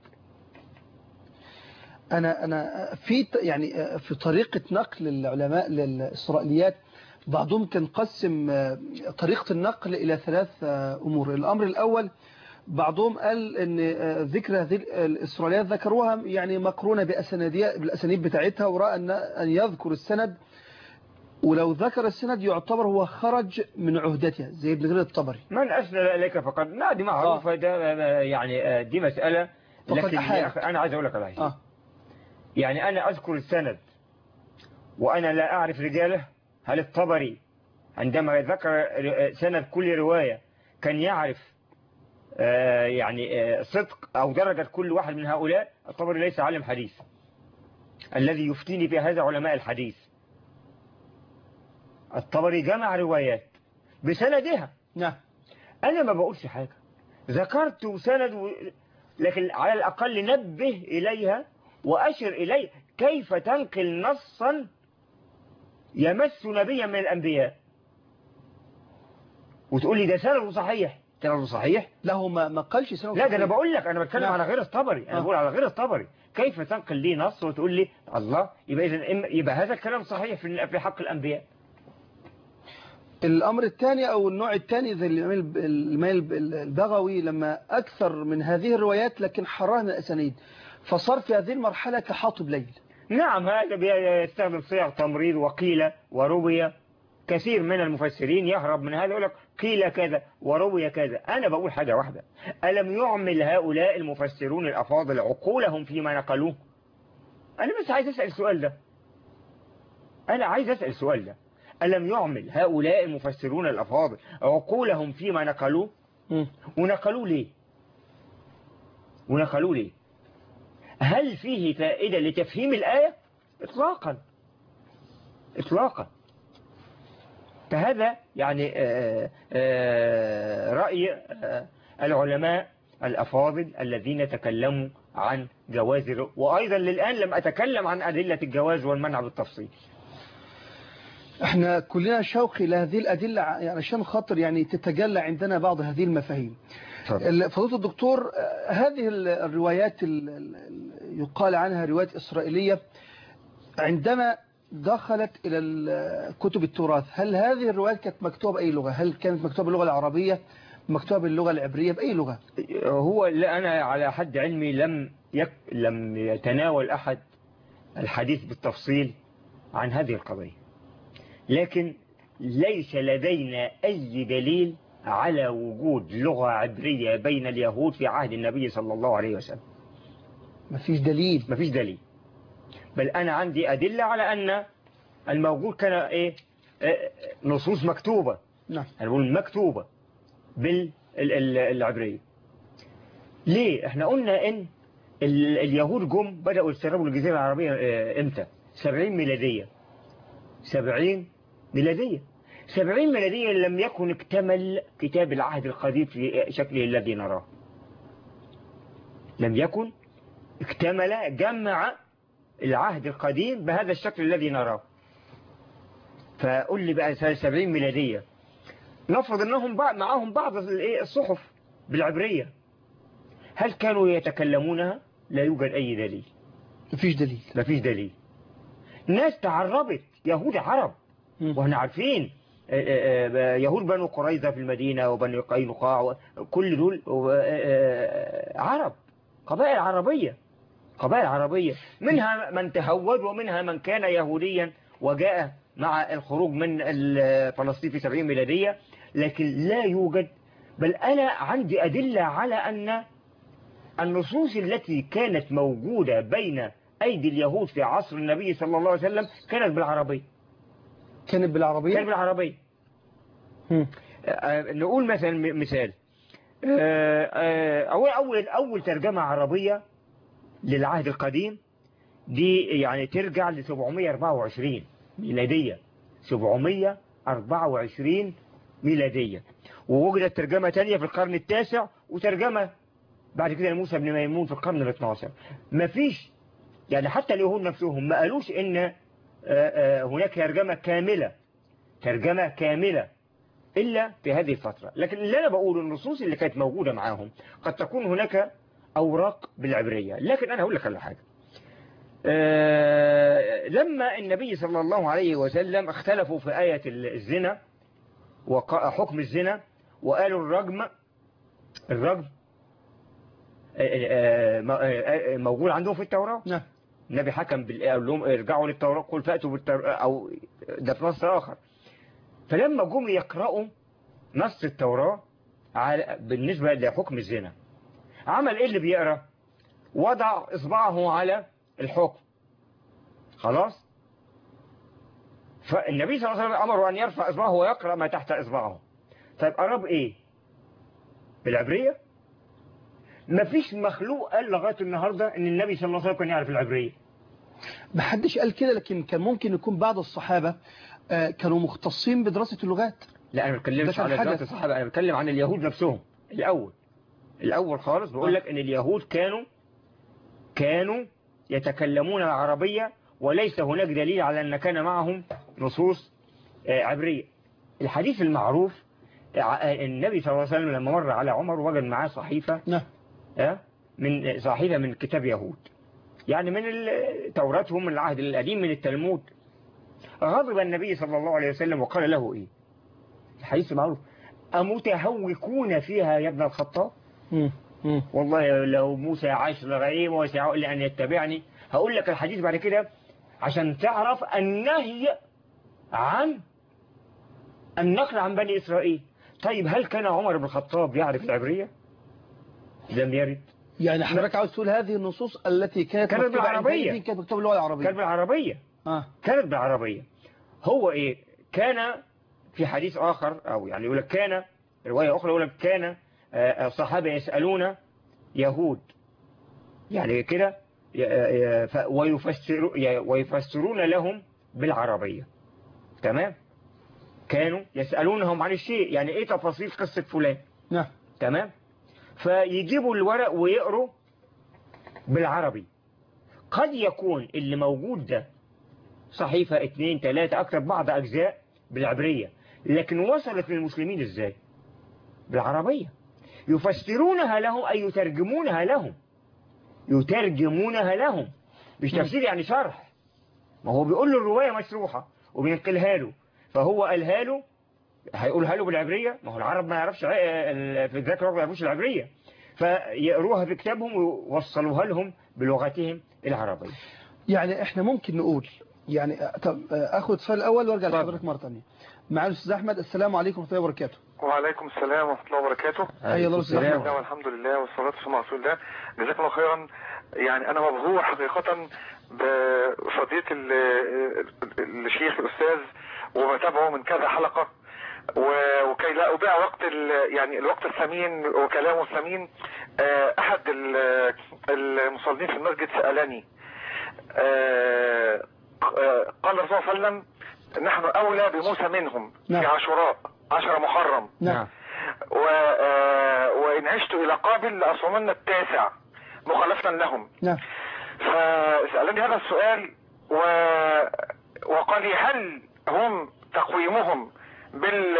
أنا أنا في ط- يعني في طريقة نقل العلماء للإسرائيليات بعضهم كان قسم آه، طريقة النقل إلى ثلاث آه، أمور الأمر الأول بعضهم قال أن آه، ذكر هذه الإسرائيليات ذكروها يعني مقرونة بأسانيدية- بالأسانيد بتاعتها ورأى أن أن يذكر السند ولو ذكر السند يعتبر هو خرج من عهدتها زي ابن غير الطبري من أسند إليك فقد لا دي معروفة ده آه، يعني آه، دي مسألة فقد لكن أحال. يا أخي أنا عايز أقول لك على شيء آه يعني أنا أذكر السند وأنا لا أعرف رجاله هل الطبري عندما ذكر سند كل رواية كان يعرف آه، يعني آه، صدق أو درجة كل واحد من هؤلاء الطبري ليس عالم حديث الذي يفتيني في هذا علماء الحديث الطبري جمع روايات بسندها نعم أنا ما بقولش حاجة ذكرت سند و... لكن على الأقل نبه إليها وأشر إليه كيف تنقل نصا يمس نبيا من الأنبياء وتقول لي ده سنده صحيح سنده صحيح له ما ما قالش سنة لا ده أنا بقول لك أنا بتكلم نعم. على غير الطبري أنا آه. بقول على غير الطبري كيف تنقل لي نص وتقول لي الله يبقى إذا إما- يبقى هذا الكلام صحيح في في حق الأنبياء الأمر الثاني أو النوع الثاني زي الإمام الب- الإمام الب- البغوي لما أكثر من هذه الروايات لكن حرها من الأسانيد فصار في هذه المرحلة كحاطب ليل نعم هذا بيستخدم صيغ تمريض وقيل وروي كثير من المفسرين يهرب من هذا يقول لك قيل كذا وروي كذا أنا بقول حاجة واحدة ألم يعمل هؤلاء المفسرون الأفاضل عقولهم فيما نقلوه أنا بس عايز أسأل السؤال ده أنا عايز أسأل السؤال ده ألم يعمل هؤلاء المفسرون الأفاضل عقولهم فيما نقلوه مم. ونقلوه ليه ونقلوه ليه هل فيه فائدة لتفهيم الآية إطلاقا إطلاقا فهذا يعني آه، آه، رأي آه، العلماء الأفاضل الذين تكلموا عن جواز الرؤ- وأيضا للآن لم أتكلم عن أدلة الجواز والمنع بالتفصيل احنا كلنا شوق الى هذه الادله يعني عشان خاطر يعني تتجلى عندنا بعض هذه المفاهيم ال- فضيله الدكتور آه، هذه ال- الروايات ال- ال- ال- يقال عنها روايات اسرائيليه عندما دخلت الى ال- كتب التراث هل هذه الروايات كانت مكتوبه باي لغه هل كانت مكتوبه باللغه العربيه مكتوبه باللغه العبريه باي لغه هو لا أنا على حد علمي لم يك لم يتناول أحد الحديث بالتفصيل عن هذه القضية لكن ليس لدينا أي دليل على وجود لغة عبرية بين اليهود في عهد النبي صلى الله عليه وسلم مفيش دليل ما فيش دليل بل أنا عندي أدلة على أن الموجود كان إيه آه، نصوص مكتوبة نعم أنا بقول مكتوبة بالعبرية ليه احنا قلنا ان ال- اليهود جم بدأوا يستخدموا الجزيرة العربية اه، امتى 70 ميلادية 70 ميلادية 70 ميلادية لم يكن اكتمل كتاب العهد القديم في شكله الذي نراه لم يكن اكتمل جمع العهد القديم بهذا الشكل الذي نراه فقل لي بقى 70 ميلادية نفرض انهم بع- معاهم بعض الإيه الصحف بالعبرية هل كانوا يتكلمونها لا يوجد اي دليل مفيش دليل ما فيش دليل ناس تعربت يهود عرب مم. واحنا عارفين آه، آه، آه، يهود بنو قريظة في المدينة وبنو قينقاع كل دول آه، آه، عرب قبائل عربية قبائل عربية منها من تهود ومنها من كان يهوديا وجاء مع الخروج من ال- فلسطين في 70 ميلادية لكن لا يوجد بل أنا عندي أدلة على أن النصوص التي كانت موجودة بين أيدي اليهود في عصر النبي صلى الله عليه وسلم كانت بالعربية كانت كانت بالعربيه بالعربية مم. آه، نقول مثلا م- مثال آه، آه، أول أول أول ترجمة عربية للعهد القديم دي يعني ترجع ل 724 ميلادية 724 ميلادية ووجدت ترجمة تانية في القرن التاسع وترجمة بعد كده لموسى بن ميمون في القرن ال 12 مفيش يعني حتى اليهود نفسهم ما قالوش ان آه، آه، هناك ترجمة كاملة ترجمة كاملة إلا في هذه الفترة لكن اللي أنا بقوله النصوص اللي كانت موجودة معاهم قد تكون هناك أوراق بالعبرية لكن أنا هقول لك على حاجة آه، لما النبي صلى الله عليه وسلم اختلفوا في آية الزنا وحكم الزنا وقالوا الرجم الرجم آه، آه، آه، موجود عندهم في التوراة نعم النبي حكم بالآية قال لهم ارجعوا للتوراة قل فأتوا بالتوراة أو ده في نص آخر فلما جم يقرأوا نص التوراة على بالنسبة لحكم الزنا عمل ايه اللي بيقرأ وضع اصبعه على الحكم خلاص فالنبي صلى الله عليه وسلم امره ان يرفع اصبعه ويقرأ ما تحت اصبعه طيب قرب ايه بالعبرية مفيش مخلوق قال لغاية النهاردة ان النبي صلى الله عليه وسلم كان يعرف العبرية محدش قال كده لكن كان ممكن يكون بعض الصحابة آه، كانوا مختصين بدراسة اللغات لا انا ما ده بتكلمش كان على حدث. ذات الصحابه انا بتكلم عن اليهود نفسهم الاول الاول خالص بقول لك ان اليهود كانوا كانوا يتكلمون العربيه وليس هناك دليل على ان كان معهم نصوص آه، عبريه الحديث المعروف آه، النبي صلى الله عليه وسلم لما مر على عمر وجد معاه صحيفه نعم آه، من صحيفه من كتاب يهود يعني من ال- توراتهم من العهد القديم من التلمود غضب النبي صلى الله عليه وسلم وقال له ايه الحديث معروف أمتهوكون فيها يا ابن الخطاب مم. مم. والله لو موسى عاش لغير وسعه إلا أن يتبعني هقول لك الحديث بعد كده عشان تعرف النهي عن النقل عن بني إسرائيل طيب هل كان عمر بن الخطاب يعرف العبرية لم يرد يعني حضرتك عاوز تقول هذه النصوص التي كانت كانت مكتوبة عند بالعربية. أيديهم كانت مكتوبة باللغة العربية كان بالعربية آه. كانت بالعربية هو إيه كان في حديث آخر أو يعني يقول لك كان رواية أخرى يقول لك كان آه، الصحابة يسألون يهود يعني كده ي- ي- ف- ويفسر ي- ويفسرون لهم بالعربية تمام كانوا يسألونهم عن الشيء يعني ايه تفاصيل قصة فلان نعم تمام فيجيبوا الورق ويقروا بالعربي قد يكون اللي موجود ده صحيفة اثنين ثلاثة أكتب بعض أجزاء بالعبرية لكن وصلت للمسلمين إزاي بالعربية يفسرونها لهم أي يترجمونها لهم يترجمونها لهم مش تفسير يعني شرح ما هو بيقول له الرواية مشروحة وبينقلها له فهو قالها له هيقولها له بالعبرية ما هو العرب ما يعرفش ع- في ذاك الوقت ما يعرفوش العبرية فيقروها في كتابهم ويوصلوها لهم بلغتهم العربية يعني احنا ممكن نقول يعني آه، طب آه، اخد السؤال الاول وارجع اتفضل. لحضرتك مره ثانيه معالي الاستاذ احمد السلام عليكم ورحمه الله وبركاته وعليكم السلام ورحمة الله وبركاته أي الله السلام. يسلمك. بسم الله والحمد لله والصلاة والسلام على رسول الله جزاك الله خيرا يعني أنا مبهور حقيقة بفضيلة ال- ال- الشيخ الأستاذ وبتابعه من كذا حلقة و- وكي لا أضيع وقت ال- يعني الوقت الثمين وكلامه الثمين آه، أحد ال- المصلين في المسجد سألني آه، آه، قال الرسول صلى الله عليه وسلم نحن أولى بموسى منهم نعم. في عاشوراء عشر محرم نعم و... آه، وإن عشت إلى قابل لأصومن التاسع مخالفة لهم نعم فسألني هذا السؤال و... وقال لي هل هم تقويمهم بال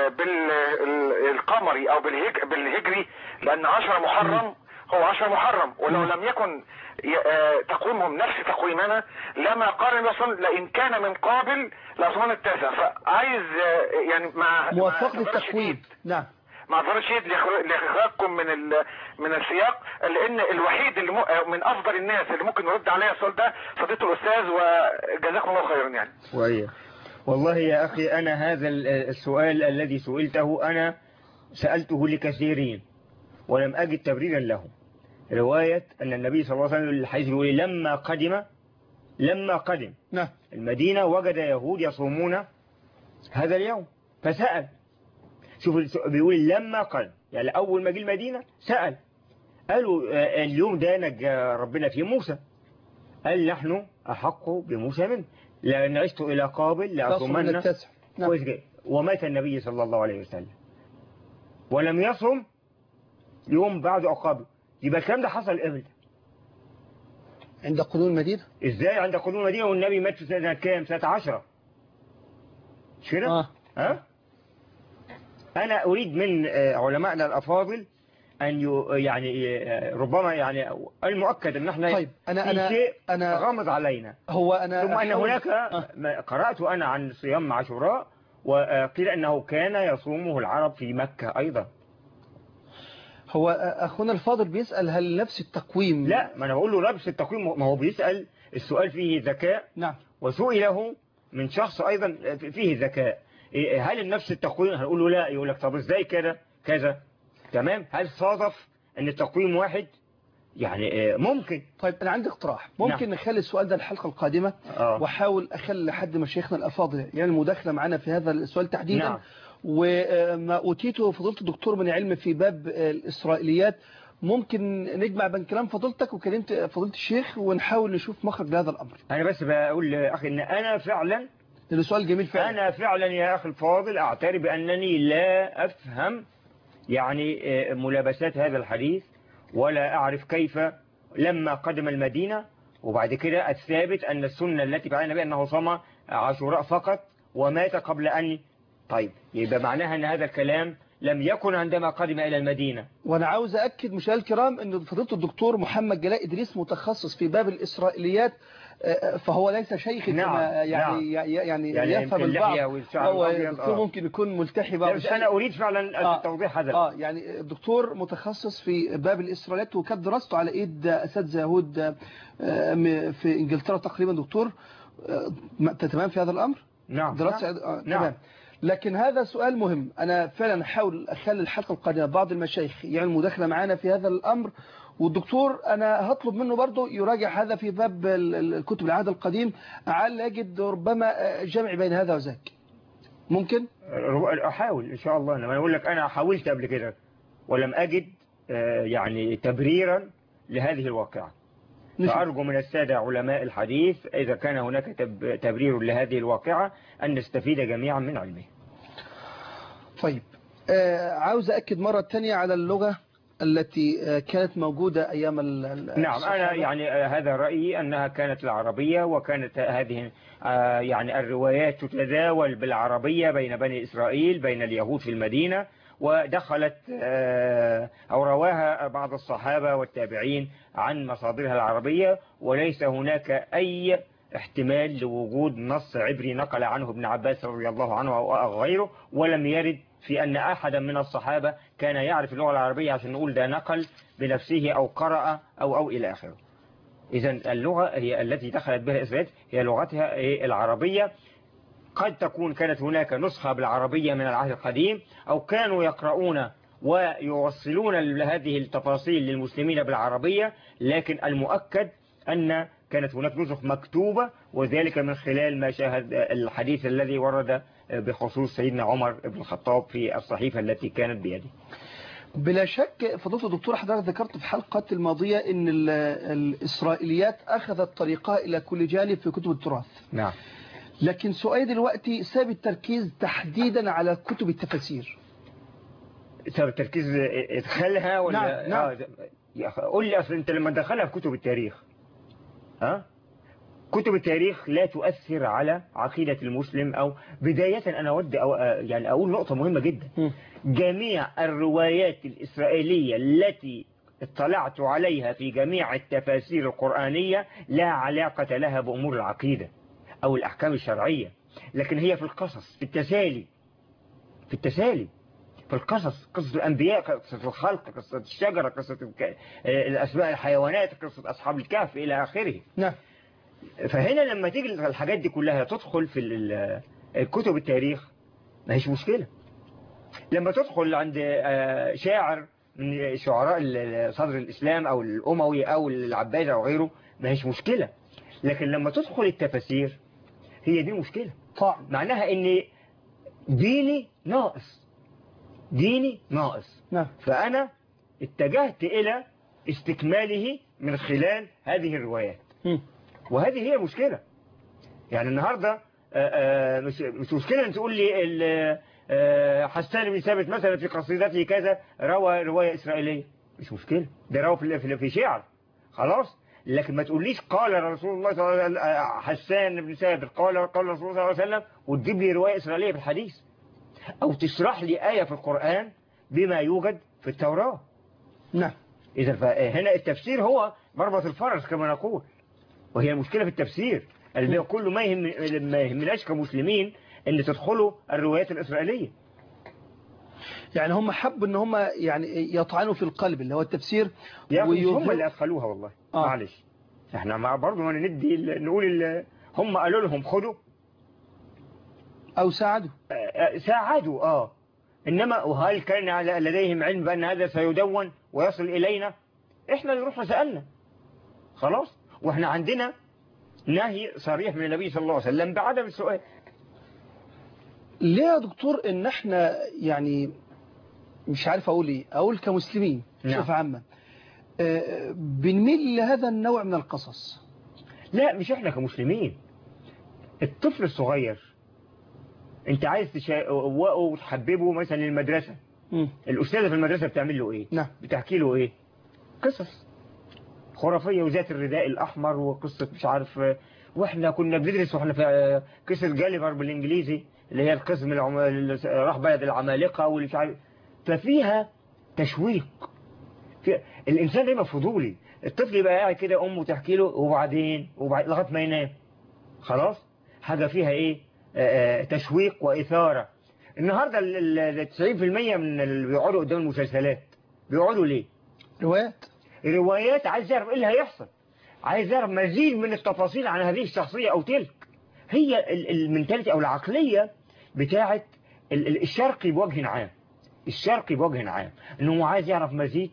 بالقمري او بالهج... بالهجري لان عشر محرم هو عشر محرم ولو لم يكن ي... آه، تقويمهم نفس تقويمنا لما قال النبي صلى الله عليه وسلم لئن كان من قابل لأصومن التاسع فعايز آه، يعني مع موافقه مع- التقويم نعم مع ظهر الشديد لإخر- لاخراجكم من ال- من السياق لان الوحيد اللي م- من افضل الناس اللي ممكن يرد عليا السؤال ده فضيله الاستاذ وجزاكم الله خيرا يعني وإيه والله يا أخي أنا هذا ال- السؤال الذي سئلته أنا سألته لكثيرين ولم أجد تبريرا له رواية أن النبي صلى الله عليه وسلم الحديث يقول لما قدم لما قدم نعم المدينة وجد يهود يصومون هذا اليوم فسأل شوف الس- بيقول لما قدم يعني أول ما جه المدينة سأل قالوا آه، اليوم ده نجى ربنا فيه موسى قال نحن أحق بموسى منه لأن عشت إلى قابل تصل من لأصومن التاسع نعم كويس جدا ومات النبي صلى الله عليه وسلم ولم يصم يوم بعد عقابه يبقى الكلام ده حصل امتى عند قدوم المدينه ازاي عند قدوم المدينه والنبي مات في سنه كام سنه 10 مش كده اه ها انا اريد من آه، علمائنا الافاضل ان ي- يعني آه، ربما يعني المؤكد ان احنا طيب انا في انا شيء انا غامض علينا هو انا ثم ان أحاول- هناك آه. ما قرات انا عن صيام عاشوراء وقيل انه كان يصومه العرب في مكه ايضا هو اخونا الفاضل بيسال هل نفس التقويم لا ما انا بقول له لبس التقويم ما هو بيسال السؤال فيه ذكاء نعم وسئله من شخص ايضا فيه ذكاء إيه، هل نفس التقويم هنقول له لا يقول لك طب ازاي كده كذا تمام هل صادف ان التقويم واحد يعني إيه، ممكن طيب انا عندي اقتراح ممكن نعم. نخلي السؤال ده الحلقه القادمه اه واحاول اخلي لحد مشايخنا الافاضل يعني المداخله معنا في هذا السؤال تحديدا نعم. وما اوتيته فضيله الدكتور من علم في باب الاسرائيليات ممكن نجمع بين كلام فضيلتك وكلمت فضيله الشيخ ونحاول نشوف مخرج لهذا الامر انا بس بقول لاخي ان انا فعلا لأنه سؤال جميل فعلا انا فعلا يا اخي الفاضل اعترف بانني لا افهم يعني آه، ملابسات هذا الحديث ولا اعرف كيف لما قدم المدينه وبعد كده الثابت ان السنه التي بعنا بها انه صام عاشوراء فقط ومات قبل ان طيب يبقى معناها ان هذا الكلام لم يكن عندما قدم الى المدينه وانا عاوز اكد مشاهدينا الكرام ان فضيله الدكتور محمد جلاء ادريس متخصص في باب الاسرائيليات آه، فهو ليس شيخ نعم، كما يعني نعم. يعني, يعني يفهم يمكن البعض اللحية والشعر هو الأبيض، الدكتور آه. ممكن يكون ملتحي لا، بعض بس الشيء. انا اريد فعلا آه. توضيح هذا اه يعني الدكتور متخصص في باب الاسرائيليات وكانت دراسته على ايد اساتذه يهود آه، م- في انجلترا تقريبا دكتور آه، ما- أنت تمام في هذا الامر نعم دراسه نعم. آه، نعم. تمام لكن هذا سؤال مهم انا فعلا احاول اخلي الحلقه القادمه بعض المشايخ يعني مداخله معانا في هذا الامر والدكتور انا هطلب منه برضه يراجع هذا في باب ال- ال- الكتب العهد القديم لعل يجد ربما آه، جمع بين هذا وذاك ممكن احاول ان شاء الله انا اقول لك انا حاولت قبل كده ولم اجد آه، يعني تبريرا لهذه الواقعه نشوف. فارجو من الساده علماء الحديث اذا كان هناك تب- تبرير لهذه الواقعه ان نستفيد جميعا من علمه طيب آه عاوز أكد مرة تانية على اللغة التي كانت موجودة أيام ال- ال- نعم الصحابة؟ أنا يعني آه، هذا رأيي أنها كانت العربية وكانت هذه آه، يعني الروايات تتداول بالعربية بين بني إسرائيل بين اليهود في المدينة ودخلت آه، أو رواها بعض الصحابة والتابعين عن مصادرها العربية وليس هناك أي احتمال لوجود نص عبري نقل عنه ابن عباس رضي الله عنه أو غيره ولم يرد في أن أحدا من الصحابة كان يعرف اللغة العربية عشان نقول ده نقل بنفسه أو قرأ أو أو إلى آخره إذا اللغة هي التي دخلت بها إسرائيل هي لغتها إيه العربية قد تكون كانت هناك نسخة بالعربية من العهد القديم أو كانوا يقرؤون ويوصلون هذه التفاصيل للمسلمين بالعربية لكن المؤكد أن كانت هناك نسخ مكتوبة وذلك من خلال ما شاهد الحديث الذي ورد بخصوص سيدنا عمر بن الخطاب في الصحيفة التي كانت بيده بلا شك فضيلة الدكتور حضرتك ذكرت في حلقة الماضية أن ال- الإسرائيليات أخذت طريقها إلى كل جانب في كتب التراث نعم لكن سؤالي دلوقتي ساب التركيز تحديدا على كتب التفاسير سبب التركيز ادخالها ولا نعم، نعم. آه، يا أخي قول لي اصل انت لما تدخلها في كتب التاريخ ها كتب التاريخ لا تؤثر على عقيدة المسلم او بداية انا اود أو آه، يعني اقول نقطة مهمة جدا مم. جميع الروايات الإسرائيلية التي اطلعت عليها في جميع التفاسير القرآنية لا علاقة لها بأمور العقيدة أو الأحكام الشرعية لكن هي في القصص في التسالي في التسالي في القصص قصة الأنبياء قصة الخلق قصة الشجرة قصة الك- آه، الأسماء الحيوانات قصة أصحاب الكهف إلى آخره نعم فهنا لما تيجي الحاجات دي كلها تدخل في ال- الكتب التاريخ ما هيش مشكلة لما تدخل عند آه، شاعر من شعراء ال- ال- صدر الإسلام أو الأموي أو العباسي أو غيره ما هيش مشكلة لكن لما تدخل التفاسير هي دي المشكلة طبعا معناها ان ديني ناقص ديني ناقص نعم فأنا اتجهت إلى استكماله من خلال هذه الروايات مم. وهذه هي المشكلة يعني النهاردة آه، آه، مش مش مشكلة أن تقول لي ال- آه، حسان بن ثابت مثلا في قصيدته كذا روى رواية إسرائيلية مش مشكلة ده روى في في- في شعر خلاص لكن ما تقوليش قال رسول الله صلى الله عليه وسلم آه، حسان بن ثابت قال قال رسول الله صلى الله عليه وسلم وتجيب لي رواية إسرائيلية في الحديث أو تشرح لي آية في القرآن بما يوجد في التوراة نعم إذا فهنا التفسير هو مربط الفرس كما نقول وهي المشكلة في التفسير اللي كله ما يهم ما يهمناش كمسلمين ان تدخلوا الروايات الإسرائيلية يعني هم حبوا ان هم يعني يطعنوا في القلب اللي هو التفسير يا أخي مش هم ويظهر- اللي أدخلوها والله آه. معلش احنا مع برضه ما ندي ال- نقول ال- هم قالوا لهم خدوا او ساعدوا آه، آه، ساعدوا اه انما وهل كان على- لديهم علم بان هذا سيدون ويصل الينا احنا اللي رحنا سالنا خلاص واحنا عندنا نهي صريح من النبي صلى الله عليه وسلم بعدم السؤال ليه يا دكتور ان احنا يعني مش عارف اقول ايه اقول كمسلمين نعم. بصفه عامه آه، بنميل لهذا النوع من القصص لا مش احنا كمسلمين الطفل الصغير انت عايز تشوقه وتحببه مثلا للمدرسة مم. الأستاذة في المدرسة بتعمل له ايه نعم بتحكي له ايه قصص خرافية وذات الرداء الأحمر وقصة مش عارف واحنا كنا بندرس واحنا في قصة جاليفر بالإنجليزي اللي هي القسم العم... اللي راح بلد العمالقة واللي مش عارف ففيها تشويق في... الإنسان دايما فضولي الطفل يبقى قاعد كده أمه تحكي له وبعدين وبعد لغاية ما ينام خلاص حاجة فيها إيه آه، آه، تشويق وإثارة النهاردة ال- ال 90% من اللي بيقعدوا قدام المسلسلات بيقعدوا ليه روايات الروايات عايز يعرف ايه اللي هيحصل عايز يعرف مزيد من التفاصيل عن هذه الشخصية او تلك هي ال- المنتاليتي او العقلية بتاعة ال- ال- الشرقي بوجه عام الشرقي بوجه عام انه عايز يعرف مزيد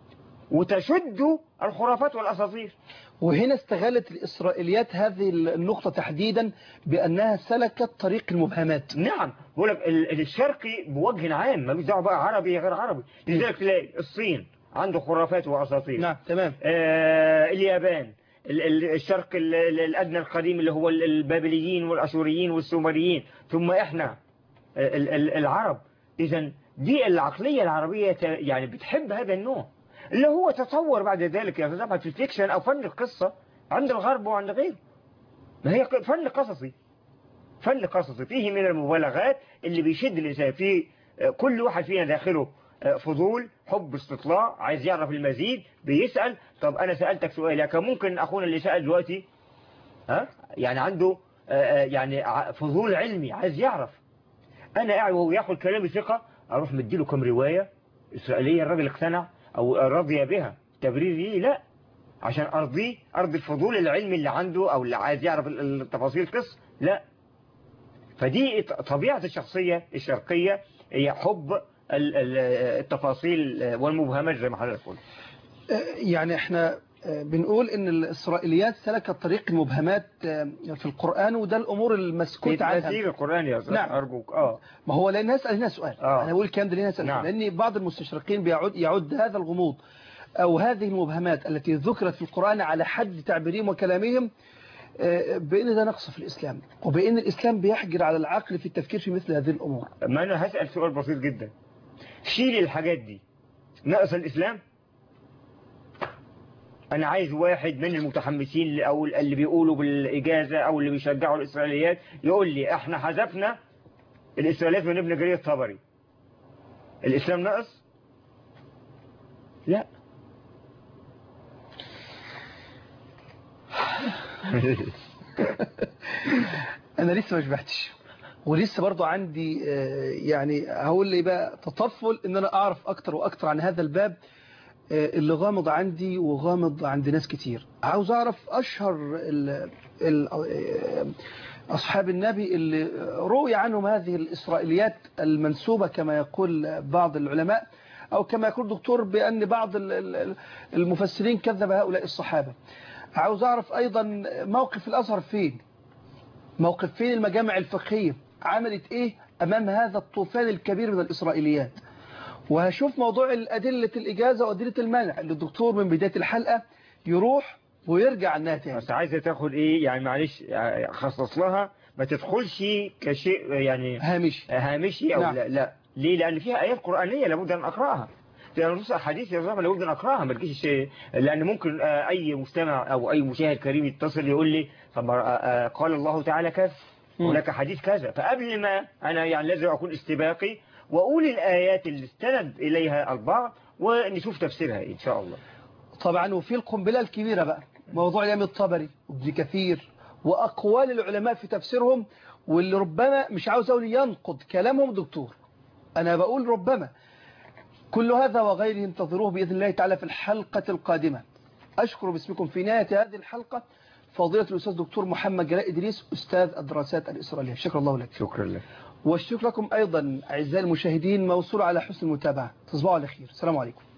وتشد الخرافات والاساطير وهنا استغلت الإسرائيليات هذه النقطة تحديدا بأنها سلكت طريق المبهمات نعم بقول لك ال- الشرقي بوجه عام ملوش دعوه بقى عربي غير عربي لذلك تلاقي الصين عنده خرافات واساطير نعم تمام آه، اليابان ال- ال- الشرق ال- ال- الأدنى القديم اللي هو ال- البابليين والأشوريين والسومريين ثم إحنا ال- ال- العرب إذا دي العقلية العربية ت- يعني بتحب هذا النوع اللي هو تطور بعد ذلك يا أستاذ أحمد في الفيكشن أو فن القصة عند الغرب وعند غيره ما هي فن قصصي فن قصصي فيه من المبالغات اللي بيشد الإنسان فيه آه، كل واحد فينا داخله آه، فضول حب استطلاع عايز يعرف المزيد بيسأل طب أنا سألتك سؤال يعني كان ممكن أخونا اللي سأل دلوقتي ها يعني عنده آه، آه، يعني ع- فضول علمي عايز يعرف أنا قاعد وهو ياخد كلامي ثقة أروح مديله كم رواية إسرائيلية الراجل اقتنع أو رضي بها تبرير ليه لا عشان أرضيه أرضي الفضول العلمي اللي عنده أو اللي عايز يعرف ال- التفاصيل القصة لا فدي ط- طبيعة الشخصية الشرقية هي حب ال- ال- التفاصيل والمبهمات زي ما حضرتك قلت آه، يعني احنا آه، بنقول ان الاسرائيليات سلكت طريق المبهمات آه، في القرآن وده الامور المسكوت عنها تفسير القرآن يا أستاذ نعم. أرجوك اه ما هو لان نسأل هنا سؤال آه. انا بقول الكلام ده ليه نسأل نعم. لان بعض المستشرقين بيعد يعد هذا الغموض او هذه المبهمات التي ذكرت في القرآن على حد تعبيرهم وكلامهم آه، بان ده نقص في الاسلام وبان الاسلام بيحجر على العقل في التفكير في مثل هذه الامور ما أنا هسأل سؤال بسيط جدا شيل الحاجات دي ناقص الإسلام أنا عايز واحد من المتحمسين اللي- أو اللي بيقولوا بالإجازة أو اللي بيشجعوا الإسرائيليات يقول لي إحنا حذفنا الإسرائيليات من ابن جرير الطبري الإسلام ناقص؟ لا انا لسه ما شبعتش ولسه برضو عندي آه، يعني هقول لي بقى تطفل ان انا اعرف اكتر واكتر عن هذا الباب آه، اللي غامض عندي وغامض عند ناس كتير عاوز اعرف اشهر ال ال آه، اصحاب النبي اللي روي عنهم هذه الاسرائيليات المنسوبة كما يقول بعض العلماء او كما يقول الدكتور بان بعض ال- ال- المفسرين كذب هؤلاء الصحابة عاوز اعرف ايضا موقف الازهر فين موقف فين المجامع الفقهية عملت ايه امام هذا الطوفان الكبير من الاسرائيليات وهشوف موضوع أدلة الإجازة وأدلة المنع اللي الدكتور من بداية الحلقة يروح ويرجع عنها تاني بس عايزة تاخد إيه يعني معلش يعني خصص لها ما تدخلش كشيء يعني هامشي هامشي أو نعم. لا لا ليه لأن فيها آيات قرآنية لابد أن أقرأها في نصوص أحاديث يا زلمة لابد أن أقرأها ما تجيش شيء لأن ممكن آه، أي مستمع أو أي مشاهد كريم يتصل يقول لي طب آه، آه، قال الله تعالى كذا مم. هناك حديث كذا فقبل ما أنا يعني لازم أكون استباقي وأقول الآيات اللي استند إليها البعض ونشوف تفسيرها إيه إن شاء الله طبعا وفي القنبلة الكبيرة بقى موضوع الإمام الطبري وابن كثير وأقوال العلماء في تفسيرهم واللي ربما مش عاوز أقول ينقض كلامهم دكتور أنا بقول ربما كل هذا وغيره انتظروه بإذن الله تعالى في الحلقة القادمة أشكر باسمكم في نهاية هذه الحلقة فضيلة الأستاذ دكتور محمد جلاء إدريس أستاذ الدراسات الإسرائيلية شكرا الله لك شكرا لك والشكر لكم أيضا أعزائي المشاهدين موصول على حسن المتابعة تصبحوا على خير السلام عليكم